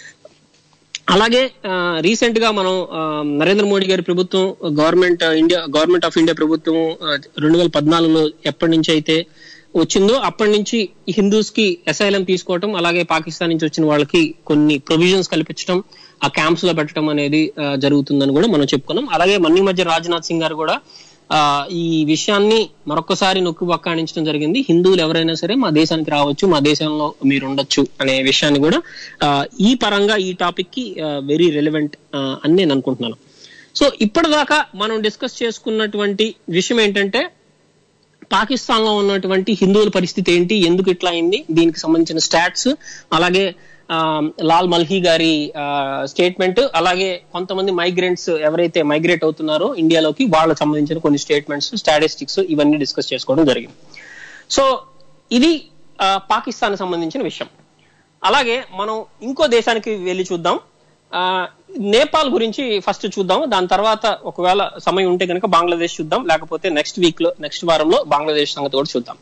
అలాగే రీసెంట్ గా మనం ఆ, నరేంద్ర మోడీ గారి ప్రభుత్వం government India government of India ప్రభుత్వం రెండు వేల పద్నాలుగులో ఎప్పటి నుంచి అయితే వచ్చిందో అప్పటి నుంచి హిందూస్ కి అసైలం తీసుకోవటం అలాగే పాకిస్తాన్ నుంచి వచ్చిన వాళ్ళకి కొన్ని ప్రొవిజన్స్ కల్పించడం ఆ క్యాంప్స్ లో పెట్టడం అనేది ఆ, జరుగుతుందని కూడా మనం చెప్పుకున్నాం అలాగే మన్ని మధ్య రాజ్నాథ్ సింగ్ గారు కూడా ఆ, ఈ విషయాన్ని మరొకసారి నొక్కి వక్కాణించడం జరిగింది హిందువులు ఎవరైనా సరే మా దేశానికి రావచ్చు మా దేశంలో మీరు ఉండొచ్చు అనే విషయాన్ని కూడా ఆ, ఈ పరంగా ఈ టాపిక్ కి వెరీ రెలవెంట్ అని నేను అనుకుంటున్నాను సో ఇప్పటిదాకా మనం డిస్కస్ చేసుకున్నటువంటి విషయం ఏంటంటే పాకిస్తాన్ లో ఉన్నటువంటి హిందువుల పరిస్థితి ఏంటి ఎందుకు ఇట్లా అయింది దీనికి సంబంధించిన స్టాట్స్ అలాగే ఆ, లాల్ మల్హీ గారి స్టేట్మెంట్ అలాగే కొంతమంది మైగ్రెంట్స్ ఎవరైతే మైగ్రేట్ అవుతున్నారో ఇండియాలోకి వాళ్ళకి సంబంధించిన కొన్ని స్టేట్మెంట్స్ స్టాటిస్టిక్స్ ఇవన్నీ డిస్కస్ చేసుకోవడం జరిగింది సో ఇది ఆ, పాకిస్తాన్ సంబంధించిన విషయం అలాగే మనం ఇంకో దేశానికి వెళ్ళి చూద్దాం ఆ, నేపాల్ గురించి ఫస్ట్ చూద్దాం దాని తర్వాత ఒకవేళ సమయం ఉంటే కనుక బంగ్లాదేశ్ చూద్దాం లేకపోతే నెక్స్ట్ వీక్ లో నెక్స్ట్ వారంలో బంగ్లాదేశ్ సంగతి కూడా చూద్దాం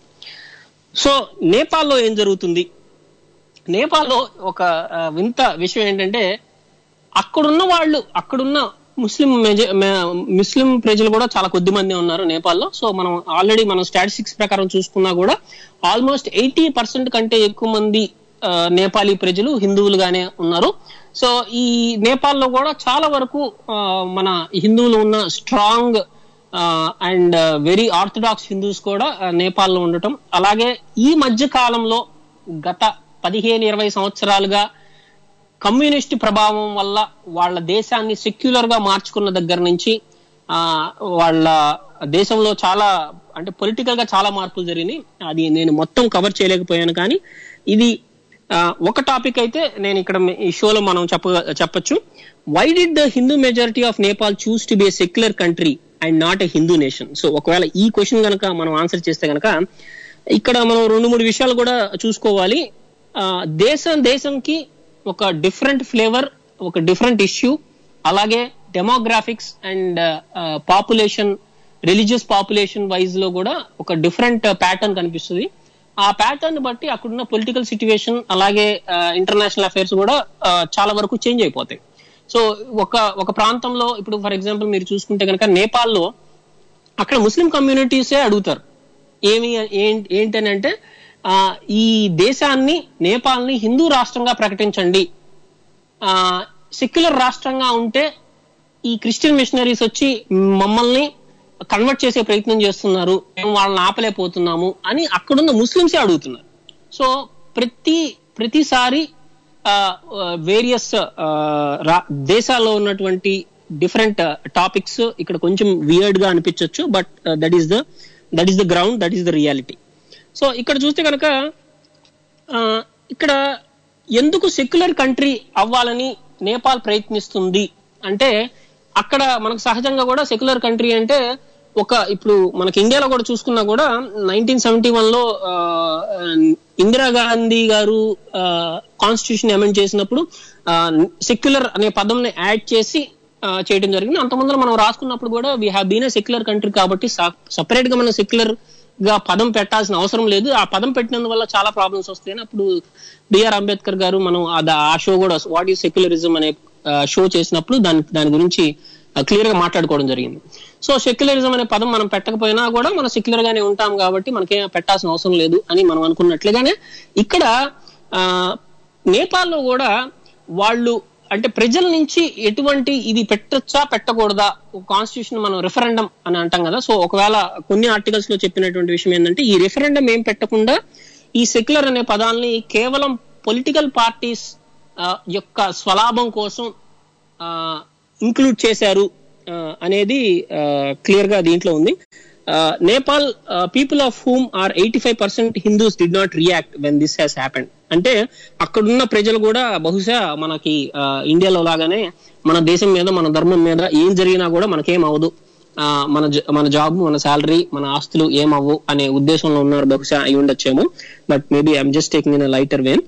సో నేపాల్లో ఏం జరుగుతుంది నేపాల్లో ఒక ఆ, వింత విషయం ఏంటంటే అక్కడున్న వాళ్ళు అక్కడున్న ముస్లిం మెజ- మే- ముస్లిం ప్రజలు కూడా చాలా కొద్ది మంది ఉన్నారు నేపాల్లో సో మనం ఆల్రెడీ మనం స్టాటిస్టిక్స్ ప్రకారం చూసుకున్నా కూడా ఆల్మోస్ట్ ఎయిటీ పర్సెంట్ కంటే ఎక్కువ మంది ఆ, నేపాలీ ప్రజలు హిందువులుగానే ఉన్నారు సో ఈ నేపాల్లో కూడా చాలా వరకు ఆ, మన హిందువులు ఉన్న strong and very orthodox Hindus కూడా ఆ, నేపాల్లో ఉండటం అలాగే ఈ మధ్య కాలంలో గత పదిహేను ఇరవై సంవత్సరాలుగా కమ్యూనిస్ట్ ప్రభావం వల్ల వాళ్ళ దేశాన్ని సెక్యులర్ గా మార్చుకున్న దగ్గర నుంచి ఆ వాళ్ళ దేశంలో చాలా అంటే పొలిటికల్ గా చాలా మార్పులు జరిగినాయి అది నేను మొత్తం కవర్ చేయలేకపోయాను కానీ ఇది ఆ, ఒక టాపిక్ అయితే నేను ఇక్కడ మీ- ఈ షోలో మనం చెప్ప చెప్పొచ్చు why did the Hindu majority of Nepal choose to be a secular country and not a Hindu nation so ఒకవేళ ఈ క్వశ్చన్ కనుక మనం ఆన్సర్ చేస్తే కనుక ఇక్కడ మనం రెండు మూడు విషయాలు కూడా చూసుకోవాలి ఆ, దేశం దేశంకి ఒక డిఫరెంట్ ఫ్లేవర్ ఒక డిఫరెంట్ ఇష్యూ అలాగే demographics and population religious population wise లో కూడా ఒక డిఫరెంట్ ప్యాటర్న్ కనిపిస్తుంది ఆ ప్యాటర్న్ బట్టి అక్కడున్న పొలిటికల్ సిచ్యువేషన్ అలాగే ఇంటర్నేషనల్ అఫైర్స్ కూడా ఆ, చాలా వరకు చేంజ్ అయిపోతాయి సో ఒక ఒక ప్రాంతంలో ఇప్పుడు ఫర్ ఎగ్జాంపుల్ మీరు చూసుకుంటే కనుక నేపాల్లో అక్కడ ముస్లిం కమ్యూనిటీసే అడుగుతారు ఏమి ఏం- ఏంటని అంటే ఆ, ఈ దేశాన్ని నేపాల్ని హిందూ రాష్ట్రంగా ప్రకటించండి ఆ సెక్యులర్ రాష్ట్రంగా ఉంటే ఈ క్రిస్టియన్ మిషనరీస్ వచ్చి మమ్మల్ని కన్వర్ట్ చేసే ప్రయత్నం చేస్తున్నారు మేము వాళ్ళని ఆపలేకపోతున్నాము అని అక్కడున్న ముస్లింసే అడుగుతున్నారు సో ప్రతి ప్రతిసారి వేరియస్ దేశాల్లో ఉన్నటువంటి డిఫరెంట్ టాపిక్స్ ఇక్కడ కొంచెం వియర్డ్ గా అనిపించవచ్చు but that is the that is the ground that is the reality so ఇక్కడ చూస్తే కనుక ఆ, ఇక్కడ ఎందుకు సెక్యులర్ కంట్రీ అవ్వాలని నేపాల్ ప్రయత్నిస్తుంది అంటే అక్కడ మనకు సహజంగా కూడా సెక్యులర్ కంట్రీ అంటే ఒక ఇప్పుడు మనకి ఇండియాలో కూడా చూసుకున్నా కూడా నైన్టీన్ సెవెంటీ వన్ లో ఆ, ఇందిరాగాంధీ గారు కాన్స్టిట్యూషన్ అమెండ్ చేసినప్పుడు సెక్యులర్ అనే పదంని యాడ్ చేసి ఆ, చేయడం జరిగింది అంత ముందర మనం రాసుకున్నప్పుడు కూడా we have been a secular country కాబట్టి సపరేట్ గా మనం సెక్యులర్ గా పదం పెట్టాల్సిన అవసరం లేదు ఆ పదం పెట్టినందువల్ల చాలా ప్రాబ్లమ్స్ వస్తాయని అప్పుడు బిఆర్ అంబేద్కర్ గారు మనం ఆ ద- ఆ షో కూడా వాట్ ఈస్ సెక్యులరిజం అనే షో చేసినప్పుడు దాని దాని గురించి క్లియర్ గా మాట్లాడుకోవడం జరిగింది సో సెక్యులరిజం అనే పదం మనం పెట్టకపోయినా కూడా మనం సెక్యులర్ గానే ఉంటాం కాబట్టి మనకేం పెట్టాల్సిన అవసరం లేదు అని మనం అనుకున్నట్లుగానే ఇక్కడ ఆ, నేపాల్లో కూడా వాళ్ళు అంటే ప్రజల నుంచి ఎటువంటి ఇది పెట్టొచ్చా పెట్టకూడదా కాన్స్టిట్యూషన్ మనం రిఫరెండం అని అంటాం కదా సో ఒకవేళ కొన్ని ఆర్టికల్స్ లో చెప్పినటువంటి విషయం ఏంటంటే ఈ రిఫరెండం ఏం పెట్టకుండా ఈ సెక్యులర్ అనే పదాన్ని కేవలం పొలిటికల్ పార్టీస్ యొక్క స్వలాభం కోసం ఇంక్లూడ్ చేశారు ఆ, అనేది క్లియర్ గా దీంట్లో ఉంది Nepal people of whom are eighty five percent Hindus did not react when this has happened అంటే అక్కడున్న ప్రజలు కూడా బహుశా మనకి ఆ, ఇండియాలో లాగానే మన దేశం మీద మన ధర్మం మీద ఏం జరిగినా కూడా మనకేం అవ్వదు ఆ, మన జ- మన జాబ్ మన శాలరీ మన ఆస్తులు ఏం అవ్వు అనే ఉద్దేశంలో ఉన్నారు బహుశా అయి ఉండొచ్చేమో but maybe I'm just taking in lighter vein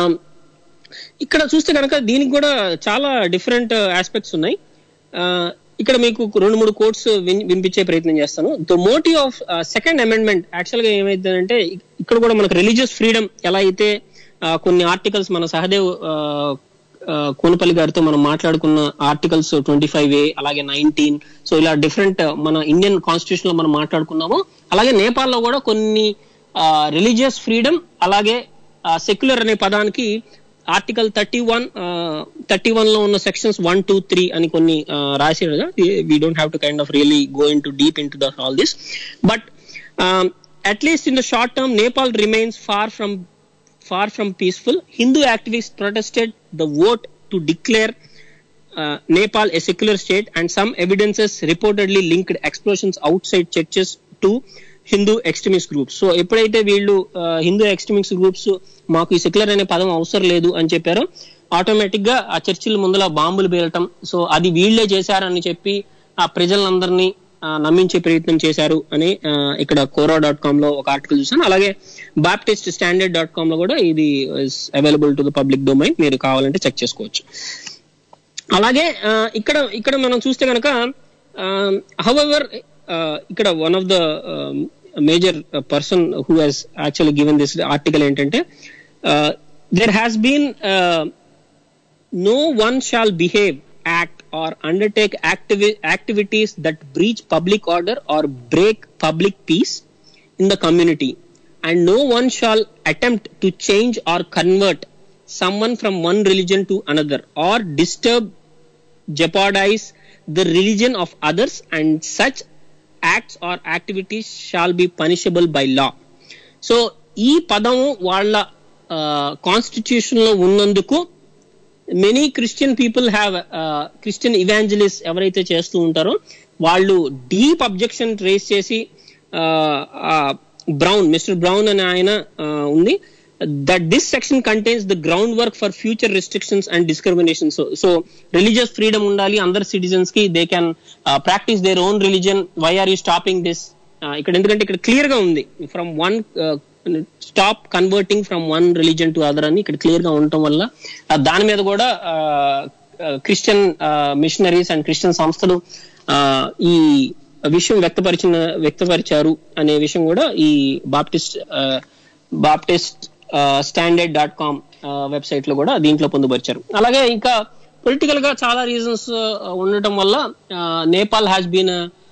ఇక్కడ చూస్తే కనుక దీనికి కూడా చాలా డిఫరెంట్ ఆస్పెక్ట్స్ ఉన్నాయి ఆ, ఇక్కడ మీకు రెండు మూడు కోట్స్ వినిపించే ప్రయత్నం చేస్తాను the motive of second amendment actual గా ఏమైందంటే ఇక్కడ కూడా మనకు రిలీజియస్ ఫ్రీడమ్ ఎలా అయితే ఆ, కొన్ని ఆర్టికల్స్ మన సహదేవ్ ఆ, ఆ, కోనపల్లి గారితో మనం మాట్లాడుకున్న ఆర్టికల్స్ ట్వంటీ ఫైవ్ ఏ అలాగే నైన్టీన్ సో ఇలా డిఫరెంట్ మన ఇండియన్ కాన్స్టిట్యూషన్ లో మనం మాట్లాడుకున్నాము అలాగే నేపాల్లో కూడా కొన్ని రిలీజియస్ ఫ్రీడమ్ అలాగే సెక్యులర్ అనే పదానికి article thirty one thirty one లో ఉన్న సెక్షన్స్ వన్ టూ త్రీ అని కొన్ని ఆ, రాశారు we don't have to kind of really go into deep in to the all this but at least in the short term Nepal remains far from far from peaceful, Hindu activists protested the vote to declare uh, Nepal a secular state, and some evidences reportedly linked explosions outside churches to Hindu extremist groups so ఎప్పుడైతే వీళ్ళు హిందూ ఎక్స్ట్రీమిస్ట్ గ్రూప్స్ మాకు ఈ సెక్యులర్ అనే పదం అవసరం లేదు అని చెప్పారో ఆటోమేటిక్ గా ఆ చర్చిల ముందల బాంబులు పేలటం సో అది వీళ్ళే చేశారని చెప్పి ఆ ప్రజలందరినీ ఆ, నమ్మించే ప్రయత్నం చేశారు అని ఆ, ఇక్కడ కోరా డాట్ కామ్ లో ఒక ఆర్టికల్ చూసాను అలాగే బాప్టిస్ట్ స్టాండర్డ్ డాట్ కామ్ లో కూడా ఇది available to the public domain మీరు కావాలంటే చెక్ చేసుకోవచ్చు అలాగే ఆ, ఇక్కడ ఇక్కడ మనం చూస్తే కనుక హవెవర్ ఇక్కడ one of the major person who has actually given this article ఏంటంటే there has been no one shall behave, act, or undertake activi- activities that breach public order or break public peace in the community. And no one shall attempt to change or convert someone from one religion to another or disturb, jeopardize the religion of others, and such acts or activities shall be punishable by law. So ఈ పదం వాళ్ళ కాన్స్టిట్యూషన్ లో ఉన్నందుకు many Christian people have Christian evangelist ఎవరైతే చేస్తూ ఉంటారో వాళ్ళు డీప్ అబ్జెక్షన్ రేస్ చేసి బ్రౌన్ మిస్టర్ బ్రౌన్ అనే ఆయన uh, ఉంది that this section contains the ground work for future restrictions and discrimination so so religious freedom ఉండాలి అందరు సిటిజన్స్ కి they can practise their own religion why are you stopping this ఇక్కడ ఎందుకంటే ఇక్కడ క్లియర్ గా ఉంది from one stop converting from one religion to other అని ఇక్కడ క్లియర్ గా ఉండటం వల్ల ఆ, దాని మీద కూడా క్రిస్టియన్ మిషనరీస్ అండ్ క్రిస్టియన్ సంస్థలు ఆ, ఈ విషయం వ్యక్తపరిచిన వ్యక్తపరిచారు అనే విషయం కూడా ఈ Baptist Baptist standard dot com website లో కూడా దీంట్లో పొందుపరిచారు అలాగే ఇంకా పొలిటికల్ గా చాలా రీజన్స్ ఉండటం వల్ల Nepal has been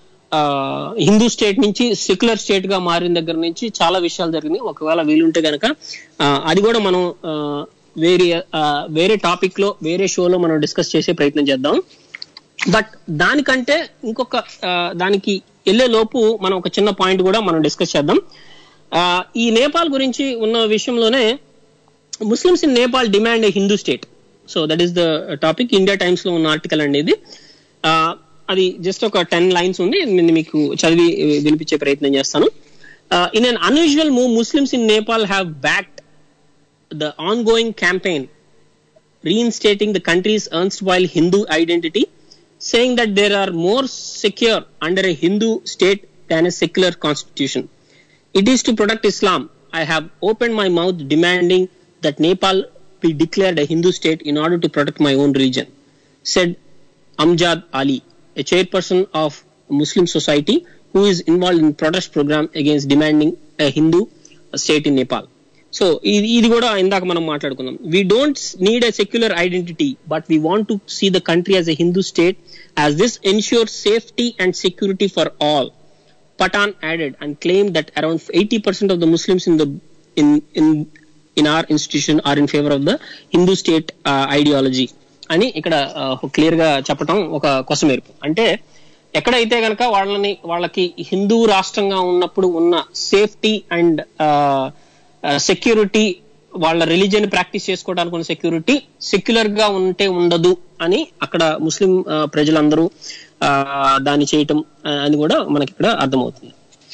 Hindu state నుంచి సెక్యులర్ స్టేట్ గా మారిన దగ్గర నుంచి చాలా విషయాలు జరిగినాయి ఒకవేళ వీలుంటే గనక ఆ, అది కూడా మనం ఆ, వేరే ఆ, వేరే టాపిక్ లో వేరే షోలో మనం డిస్కస్ చేసే ప్రయత్నం చేద్దాం బట్ దానికంటే ఇంకొక ఆ, దానికి వెళ్ళే లోపు మనం ఒక చిన్న పాయింట్ కూడా మనం డిస్కస్ చేద్దాం ఆ, ఈ నేపాల్ గురించి ఉన్న విషయంలోనే Muslims in Nepal demand a Hindu state so that is the topic India times లో ఉన్న ఆర్టికల్ అండి ఇది ఆ, అది జస్ట్ ఒక టెన్ లైన్స్ ఉంది నేను మీకు చదివి వినిపించే ప్రయత్నం చేస్తాను in an unusual move Muslims in Nepal have backed the ongoing campaign reinstating the country's erstwhile Hindu identity, saying that there are more secure under a Hindu state than a secular constitution. It is to protect Islam. I have opened my mouth demanding that Nepal be declared a Hindu state in order to protect my own religion, said Amjad Ali, a chairperson of Muslim society who is involved in protest program against demanding a Hindu state in Nepal. So ఇది ఇది కూడా ఇందాక మనం మాట్లాడుకుందాం we don't need a secular identity but we want to see the country as a Hindu state as this ensure safety and security for all Patan added and claimed that around 80% of the Muslims in the in in in our institution are in favor of the Hindu state uh, ideology అని ఇక్కడ క్లియర్ గా చెప్పటం ఒక కొసమెరుపు అంటే ఎక్కడైతే గనక వాళ్ళని వాళ్ళకి హిందూ రాష్ట్రంగా ఉన్నప్పుడు ఉన్న సేఫ్టీ అండ్ సెక్యూరిటీ వాళ్ళ రిలీజియన్ ప్రాక్టీస్ చేసుకోవడానికి ఉన్న సెక్యూరిటీ సెక్యులర్ గా ఉంటే ఉండదు అని అక్కడ ముస్లిం ఆ, ప్రజలందరూ ఆ, దాన్ని చేయటం ఆ, అని కూడా మనకి ఇక్కడ అర్థమవుతుంది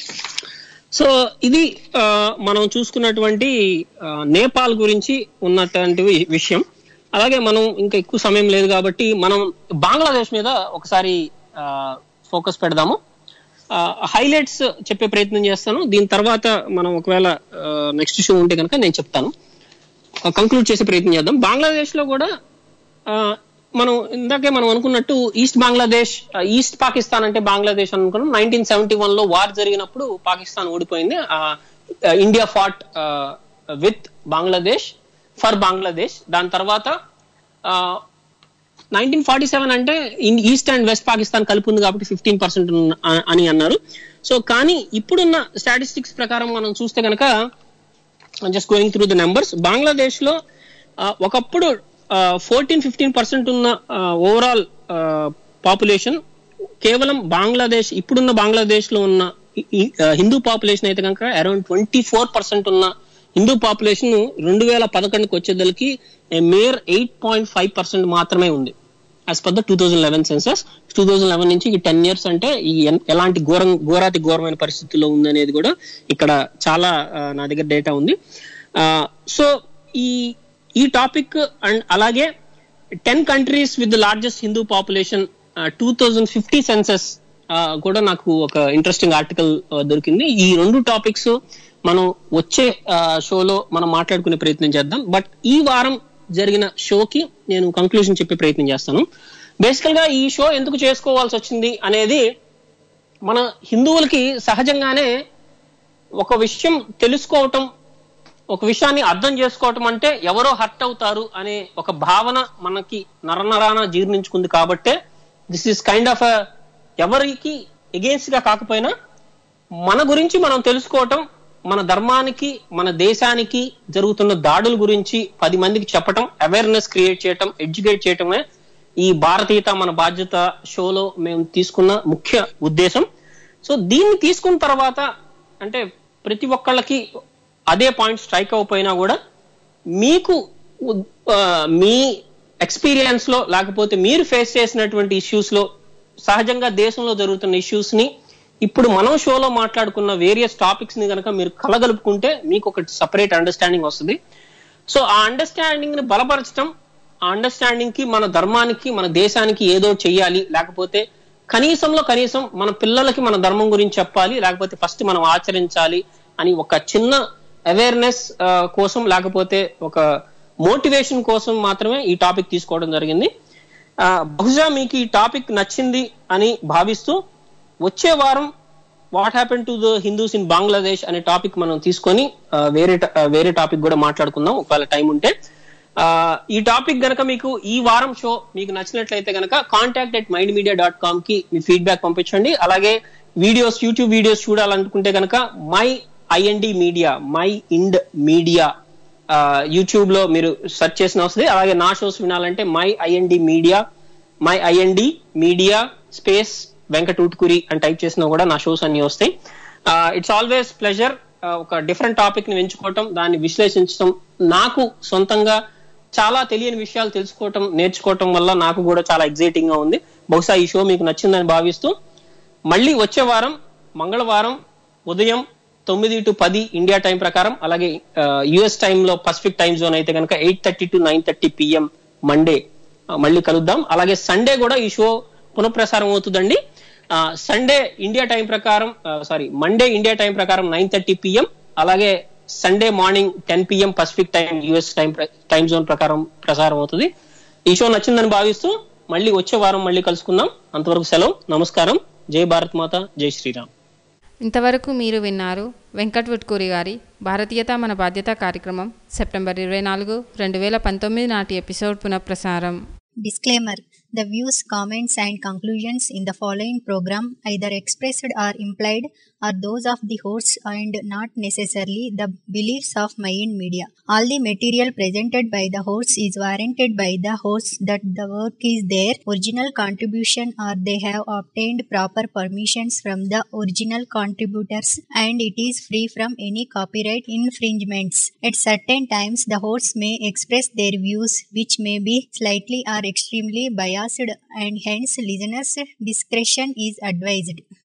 సో ఇది ఆ, మనం చూసుకున్నటువంటి ఆ, నేపాల్ గురించి ఉన్నటువంటి వి- విషయం అలాగే మనం ఇంకా ఎక్కువ సమయం లేదు కాబట్టి మనం బంగ్లాదేశ్ మీద ఒకసారి ఫోకస్ పెడదాము హైలైట్స్ చెప్పే ప్రయత్నం చేస్తాను దీని తర్వాత మనం ఒకవేళ నెక్స్ట్ షో ఉంటే కనుక నేను చెప్తాను కంక్లూడ్ చేసే ప్రయత్నం చేద్దాం బంగ్లాదేశ్ లో కూడా ఆ, మనం ఇందాకే మనం అనుకున్నట్టు ఈస్ట్ బంగ్లాదేశ్ ఆ, ఈస్ట్ పాకిస్తాన్ అంటే బంగ్లాదేశ్ అని అనుకున్నాం నైన్టీన్ సెవెంటీ వన్ లో వార్ జరిగినప్పుడు పాకిస్తాన్ ఓడిపోయింది ఆ, ఆ, India fought with Bangladesh for Bangladesh దాని తర్వాత నైన్టీన్ ఫార్టీ సెవెన్ అంటే in east and west Pakistan కలిపి ఉంది కాబట్టి ఫిఫ్టీన్ పర్సెంట్ అని అన్నారు సో కానీ ఇప్పుడున్న స్టాటిస్టిక్స్ ప్రకారం మనం చూస్తే కనుక just going through the numbers Bangladesh లో ఆ, ఒకప్పుడు ఫోర్టీన్ ఫిఫ్టీన్ పర్సెంట్ ఉన్న ఓవరాల్ పాపులేషన్ కేవలం బంగ్లాదేశ్ ఇప్పుడున్న బంగ్లాదేశ్ లో ఉన్న ఈ- ఈ, ఆ, హిందూ పాపులేషన్ అయితే కనుక అరౌండ్ ట్వంటీ ఫోర్ పర్సెంట్ ఉన్న హిందూ పాపులేషన్ రెండు వేల పదకొండుకి వచ్చేదలకి మేర్ ఎయిట్ పాయింట్ ఫైవ్ పర్సెంట్ మాత్రమే ఉంది as per the two thousand eleven census two thousand eleven నుంచి ఈ టెన్ ఇయర్స్ అంటే ఈ ఎన్- ఎలాంటి ఘోరం ఘోరాతి ఘోరమైన పరిస్థితుల్లో ఉందనేది కూడా ఇక్కడ చాలా ఆ, నా దగ్గర డేటా ఉంది సో ఈ ఈ టాపిక్ అండ్ అలాగే ten countries with the largest Hindu population two thousand fifty census కూడా నాకు ఒక ఇంట్రెస్టింగ్ ఆర్టికల్ దొరికింది ఈ రెండు టాపిక్స్ మనం వచ్చే షోలో మనం మాట్లాడుకునే ప్రయత్నం చేద్దాం బట్ ఈ వారం జరిగిన షోకి నేను కంక్లూజన్ చెప్పే ప్రయత్నం చేస్తాను బేసికల్ గా ఈ షో ఎందుకు చేసుకోవాల్సి వచ్చింది అనేది మన హిందువులకి సహజంగానే ఒక విషయం తెలుసుకోవటం ఒక విషయాన్ని అర్థం చేసుకోవటం అంటే ఎవరో హర్ట్ అవుతారు అనే ఒక భావన మనకి నరనరాన జీర్ణించుకుంది కాబట్టే దిస్ ఈస్ కైండ్ ఆఫ్ ఎవరికి ఎగేన్స్ట్ గా కాకపోయినా మన గురించి మనం తెలుసుకోవటం మన ధర్మానికి మన దేశానికి జరుగుతున్న దాడుల గురించి పది మందికి చెప్పటం అవేర్నెస్ క్రియేట్ చేయటం ఎడ్యుకేట్ చేయటమే ఈ భారతీయత మన బాధ్యత షోలో మేము తీసుకున్న ముఖ్య ఉద్దేశం సో దీన్ని తీసుకున్న తర్వాత అంటే ప్రతి ఒక్కళ్ళకి అదే పాయింట్ స్ట్రైక్ అవ్వకపోయినా కూడా మీకు ఉద్- ఆ, మీ ఎక్స్పీరియన్స్ లో లేకపోతే మీరు ఫేస్ చేసినటువంటి ఇష్యూస్ లో సహజంగా దేశంలో జరుగుతున్న ఇష్యూస్ ని ఇప్పుడు మనం షోలో మాట్లాడుకున్న వేరియస్ టాపిక్స్ ని కనుక మీరు కలగలుపుకుంటే మీకు ఒక సపరేట్ అండర్స్టాండింగ్ వస్తుంది సో ఆ అండర్స్టాండింగ్ ని బలపరచడం ఆ అండర్స్టాండింగ్ కి మన ధర్మానికి మన దేశానికి ఏదో చెయ్యాలి లేకపోతే కనీసంలో కనీసం మన పిల్లలకి మన ధర్మం గురించి చెప్పాలి లేకపోతే ఫస్ట్ మనం ఆచరించాలి అని ఒక చిన్న అవేర్నెస్ కోసం లేకపోతే ఒక మోటివేషన్ కోసం మాత్రమే ఈ టాపిక్ తీసుకోవడం జరిగింది ఆ, బహుశా మీకు ఈ టాపిక్ నచ్చింది అని భావిస్తూ వచ్చే వారం what happen to the Hindus in Bangladesh అనే టాపిక్ మనం తీసుకొని ఆ, వేరే ట- ఆ, వేరే టాపిక్ కూడా మాట్లాడుకుందాం ఒకవేళ టైం ఉంటే ఆ, ఈ టాపిక్ గనక మీకు ఈ వారం షో మీకు నచ్చినట్లయితే గనక contact at mind media dot com కి మీ ఫీడ్బ్యాక్ పంపించండి అలాగే వీడియోస్ యూట్యూబ్ వీడియోస్ చూడాలనుకుంటే గనక my I N D media my ind media YouTube లో మీరు సెర్చ్ చేసిన వస్తుంది అలాగే నా షోస్ వినాలంటే my I N D media my I N D media space వెంకటూట్కురి అని టైప్ చేసినా కూడా నా షోస్ అన్ని వస్తాయి ఇట్స్ ఆల్వేస్ ప్లెజర్ ఒక డిఫరెంట్ టాపిక్ ని ఎంచుకోవటం దాన్ని విశ్లేషించడం నాకు సొంతంగా చాలా తెలియని విషయాలు తెలుసుకోవటం నేర్చుకోవటం వల్ల నాకు కూడా చాలా ఎగ్జైటింగ్ గా ఉంది బహుశా ఈ షో మీకు నచ్చిందని భావిస్తూ మళ్ళీ వచ్చే వారం మంగళవారం ఉదయం తొమ్మిది టు పది ఇండియా టైం ప్రకారం అలాగే యుఎస్ లో పసిఫిక్ టైం జోన్ అయితే కనుక eight thirty to nine thirty PM Monday మళ్ళీ కలుద్దాం అలాగే సండే కూడా ఈ షో పునఃప్రసారం అవుతుందండి సండే ఇండియా టైం ప్రకారం సారీ మండే ఇండియా టైం ప్రకారం నైన్ థర్టీ పిఎం అలాగే Sunday morning ten PM Pacific time US time time zone ప్రకారం ప్రసారం అవుతుంది ఈ షో నచ్చిందని భావిస్తూ మళ్ళీ వచ్చే వారం మళ్ళీ కలుసుకుందాం అంతవరకు సెలవు నమస్కారం జై భారత్ మాత జై శ్రీరామ్ ఇంతవరకు మీరు విన్నారు వెంకట్ విట్కూరి గారి భారతీయత మన బాధ్యత కార్యక్రమం సెప్టెంబర్ ఇరవై నాలుగు రెండు వేల పంతొమ్మిది నాటి ఎపిసోడ్ పునఃప్రసారం Disclaimer The views, comments, and conclusions in the following program, either expressed or implied, are those of the hosts and not necessarily the beliefs of Mayan Media. All the material presented by the hosts is warranted by the hosts that the work is their original contribution or they have obtained proper permissions from the original contributors and it is free from any copyright infringements. At certain times, the hosts may express their views which may be slightly or extremely biased and hence listeners' discretion is advised.